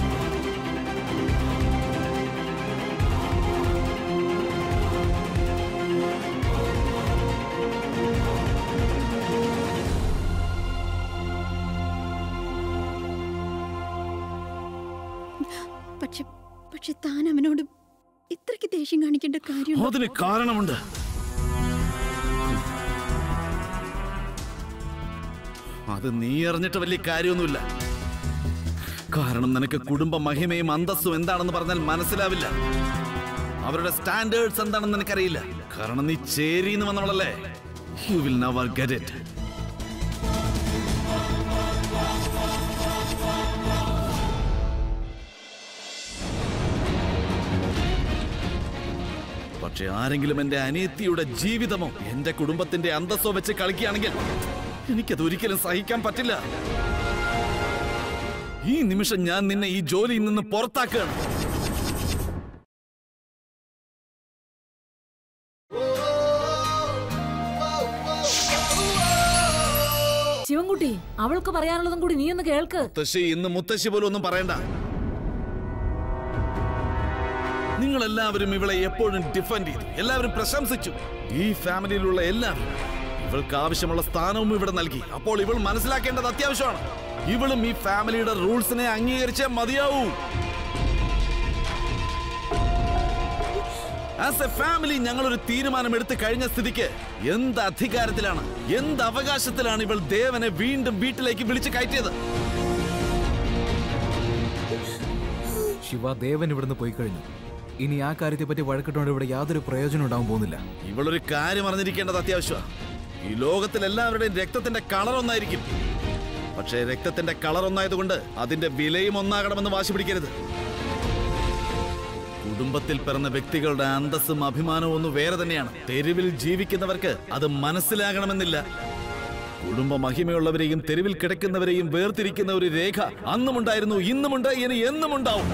പക്ഷെ പക്ഷെ താൻ അവനോട് ഇത്രയ്ക്ക് ദേഷ്യം കാണിക്കേണ്ട കാര്യം
അതിന് കാരണമുണ്ട് അത് നീ അറിഞ്ഞിട്ട് വലിയ കാര്യമൊന്നുമില്ല കാരണം നിനക്ക് കുടുംബ മഹിമയും അന്തസ്സും എന്താണെന്ന് പറഞ്ഞാൽ മനസ്സിലാവില്ല അവരുടെ സ്റ്റാൻഡേർഡ്സ് എന്താണെന്ന് നിനക്കറിയില്ല കാരണം നീ ചേരിന്ന് വന്നവളല്ലേ you will never get it പക്ഷെ ആരെങ്കിലും എന്റെ അനിയത്തിയുടെ ജീവിതമോ എന്റെ കുടുംബത്തിന്റെ അന്തസ്സോ വെച്ച് കളിക്കുകയാണെങ്കിൽ എനിക്കത് ഒരിക്കലും സഹിക്കാൻ പറ്റില്ല ഈ നിമിഷം ഞാൻ നിന്നെ ഈ ജോലിയിൽ നിന്ന് പുറത്താക്കുകയാണ്
ശിവൻകുട്ടി അവൾക്ക് പറയാനുള്ളതും കൂടി നീ ഒന്ന് കേൾക്ക്
മുത്തശ്ശി ഇന്ന് മുത്തശ്ശി പോലും ഒന്നും പറയണ്ട നിങ്ങൾ എല്ലാവരും ഇവളെ എപ്പോഴും ഡിഫെൻഡ് ചെയ്തു എല്ലാവരും പ്രശംസിച്ചു ഈ ഫാമിലിയിലുള്ള എല്ലാവരും ഇവൾക്ക് ആവശ്യമുള്ള സ്ഥാനവും ഇവിടെ നൽകി അപ്പോൾ ഇവൾ മനസ്സിലാക്കേണ്ടത് അത്യാവശ്യമാണ് ഇവളും ഈ ഫാമിലിയുടെ റൂൾസിനെ അംഗീകരിച്ചേ മതിയാവൂ ആസ് എ ഫാമിലി ഞങ്ങൾ ഒരു തീരുമാനം എടുത്തു കഴിഞ്ഞ സ്ഥിതിക്ക് എന്ത് അധികാരത്തിലാണ് എന്ത് അവകാശത്തിലാണ് ഇവൾ ദേവനെ വീണ്ടും വീട്ടിലേക്ക് വിളിച്ചു കയറ്റിയത്
ശിവ ദേവൻ ഇവിടുന്ന് പോയി കഴിഞ്ഞു ഇനി ആ കാര്യത്തെ പറ്റി വഴക്കിട്ടുകൊണ്ട് ഇവിടെ യാതൊരു പ്രയോജനം ഉണ്ടാവാൻ പോകുന്നില്ല
ഇവളൊരു കാര്യം അറിഞ്ഞിരിക്കേണ്ടത് അത്യാവശ്യമാണ് ഈ ലോകത്തിൽ എല്ലാവരുടെയും രക്തത്തിന്റെ കളർ ഒന്നായിരിക്കും പക്ഷേ രക്തത്തിന്റെ കളർ ഒന്നായതുകൊണ്ട് അതിന്റെ വിലയും ഒന്നാകണമെന്ന് വാശി പിടിക്കരുത് കുടുംബത്തിൽ പിറന്ന വ്യക്തികളുടെ അന്തസ്സും അഭിമാനവും ഒന്ന് വേറെ തന്നെയാണ് തെരുവിൽ ജീവിക്കുന്നവർക്ക് അത് മനസ്സിലാകണമെന്നില്ല കുടുംബ മഹിമയുള്ളവരെയും തെരുവിൽ കിടക്കുന്നവരെയും വേർതിരിക്കുന്ന ഒരു രേഖ അന്നുമുണ്ടായിരുന്നു ഇന്നുമുണ്ട് ഇനി എന്നും ഉണ്ടാവും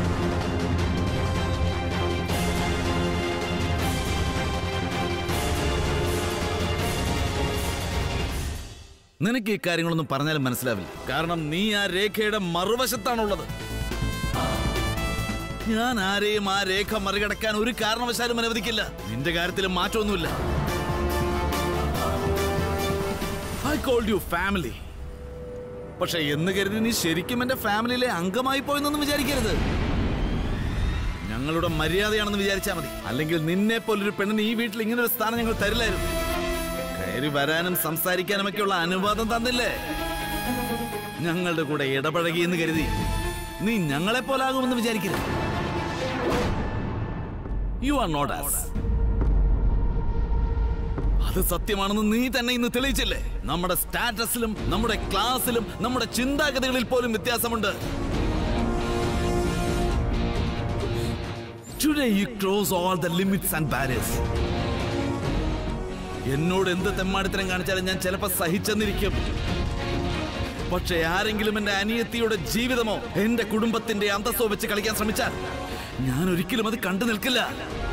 നിനക്ക് ഈ കാര്യങ്ങളൊന്നും പറഞ്ഞാലും മനസ്സിലാവില്ല കാരണം നീ ആ രേഖയുടെ മറുവശത്താണുള്ളത് ഞാൻ ആരെയും ആ രേഖ മറികടക്കാൻ ഒരു കാരണവശാലും അനുവദിക്കില്ല നിന്റെ കാര്യത്തിലും മാറ്റമൊന്നുമില്ല ഐ കോൾഡ് യു ഫാമിലി പക്ഷെ എന്ന് കരുതി നീ ശരിക്കും എന്റെ ഫാമിലിയിലെ അംഗമായി പോയെന്നൊന്നും വിചാരിക്കരുത് ഞങ്ങളുടെ മര്യാദയാണെന്ന് വിചാരിച്ചാൽ മതി അല്ലെങ്കിൽ നിന്നെ പോലൊരു പെണ്ണിന് ഈ വീട്ടിൽ ഇങ്ങനെ ഒരു സ്ഥാനം ഞങ്ങൾ തരില്ലായിരുന്നു കയറി വരാനും സംസാരിക്കാനുമൊക്കെയുള്ള അനുവാദം തന്നില്ലേ ഞങ്ങളുടെ കൂടെ ഇടപഴകിയെന്ന് കരുതി നീ ഞങ്ങളെ പോലാകുമെന്ന് വിചാരിക്കരുത് യു ആർ നോട്ട് ആസ് അത് സത്യമാണെന്ന് നീ തന്നെ ഇന്ന് തെളിയിച്ചില്ലേ നമ്മുടെ സ്റ്റാറ്റസിലും നമ്മുടെ ക്ലാസ്സിലും നമ്മുടെ ചിന്താഗതികളിൽ പോലും വ്യത്യാസമുണ്ട് Today you cross all the limits and barriers. എന്നോട് എന്ത് തെമ്മാടിത്തരം കാണിച്ചാലും ഞാൻ ചിലപ്പോ സഹിച്ചെന്നിരിക്കും പക്ഷെ ആരെങ്കിലും എന്റെ അനിയത്തിയുടെ ജീവിതമോ എന്റെ കുടുംബത്തിന്റെ അന്തസ്സോ വെച്ച് കളിക്കാൻ ശ്രമിച്ചാൽ ഞാൻ ഒരിക്കലും അത് കണ്ടു നിൽക്കില്ല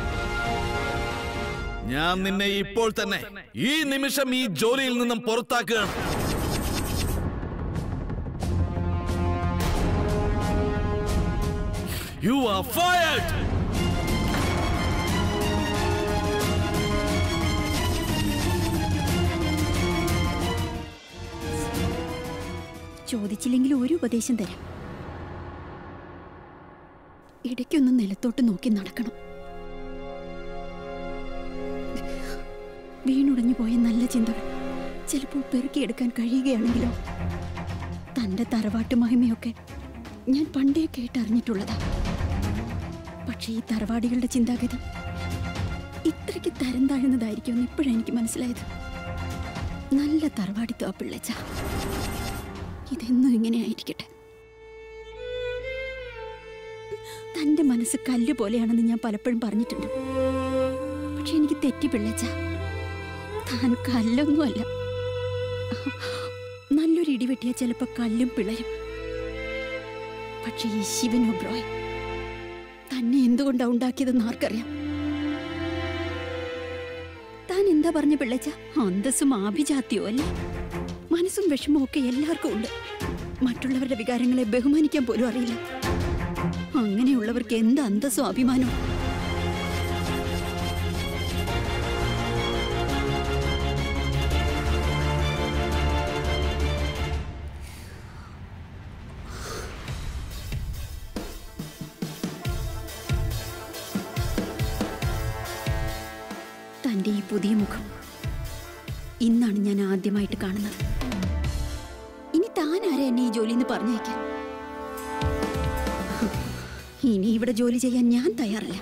ഞാൻ നിന്നെ ഇപ്പോൾ തന്നെ ഈ നിമിഷം ഈ ജോലിയിൽ നിന്നും പുറത്താക്കുകയാണ് യു ആർ ഫയർഡ്
ചോദിച്ചില്ലെങ്കിൽ ഒരു ഉപദേശം തരാം ഇടയ്ക്കൊന്ന് നിലത്തോട്ട് നോക്കി നടക്കണം വീണുടഞ്ഞു പോയ നല്ല ചിന്തകൾ ചിലപ്പോൾ പെറുക്കിയെടുക്കാൻ കഴിയുകയാണെങ്കിലോ തൻ്റെ തറവാട്ട് മഹിമയൊക്കെ ഞാൻ പണ്ടേ കേട്ടറിഞ്ഞിട്ടുള്ളതാ പക്ഷേ ഈ തറവാടികളുടെ ചിന്താഗതി ഇത്രയ്ക്ക് തരം താഴ്ന്നതായിരിക്കുമെന്ന് ഇപ്പോഴാണ് എനിക്ക് മനസ്സിലായത് നല്ല തറവാടിത്തോ ആ പിള്ളച്ച ഇതെന്നും ഇങ്ങനെ ആയിരിക്കട്ടെ തന്റെ മനസ്സ് കല്ല് പോലെയാണെന്ന് ഞാൻ പലപ്പോഴും പറഞ്ഞിട്ടുണ്ട് പക്ഷെ എനിക്ക് തെറ്റി പിള്ളച്ച താൻ കല്ലൊന്നുമല്ല നല്ലൊരു ഇടിവെട്ടിയാൽ ചിലപ്പോ കല്ലും പിളരും പക്ഷെ ഈ ശിവനോ ബ്രോയ് തന്നെ എന്തുകൊണ്ടാ ഉണ്ടാക്കിയതെന്ന് ആർക്കറിയാം താൻ എന്താ പറഞ്ഞ പിള്ളച്ച അന്തസ്സും ആഭിജാത്യോ അല്ലേ മനസ്സും വിഷമവും ഒക്കെ എല്ലാവർക്കും ഉണ്ട് മറ്റുള്ളവരുടെ വികാരങ്ങളെ ബഹുമാനിക്കാൻ പോലും അറിയില്ല അങ്ങനെയുള്ളവർക്ക് എന്ത് അന്തസ്സും അഭിമാനവും തന്റെ ഈ പുതിയ മുഖം ഇന്നാണ് ഞാൻ ആദ്യമായിട്ട് കാണുന്നത് ഇനി താൻ ആരാ എന്നെ ഈ ജോലിന്ന് പറഞ്ഞേക്കാൻ ഇനി ഇവിടെ ജോലി ചെയ്യാൻ ഞാൻ തയ്യാറല്ല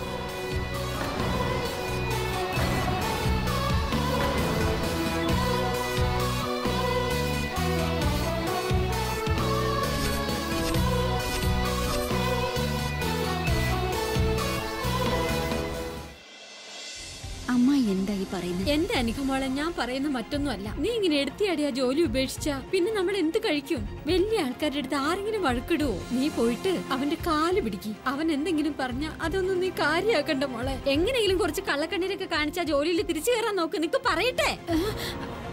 അമ്മ എന്താ ഈ പറയുന്നത്
എന്റെ അനുഭവമോളെ ഞാൻ പറയുന്ന മറ്റൊന്നുമല്ല നീ ഇങ്ങനെ എടുത്തിയാടി ആ ജോലി ഉപേക്ഷിച്ച പിന്നെ നമ്മൾ എന്ത് കഴിക്കും വലിയ ആൾക്കാരുടെ അടുത്ത് ആരെങ്കിലും വഴക്കിടുവോ നീ പോയിട്ട് അവന്റെ കാല് പിടിക്ക് അവൻ എന്തെങ്കിലും പറഞ്ഞ അതൊന്നും നീ കാര്യാക്കണ്ട മോളെ എങ്ങനെയെങ്കിലും കുറച്ച് കള്ളക്കണ്ണീരൊക്കെ കാണിച്ച ജോലിയിൽ തിരിച്ചു കയറാൻ നോക്ക് നിനക്ക് പറയട്ടെ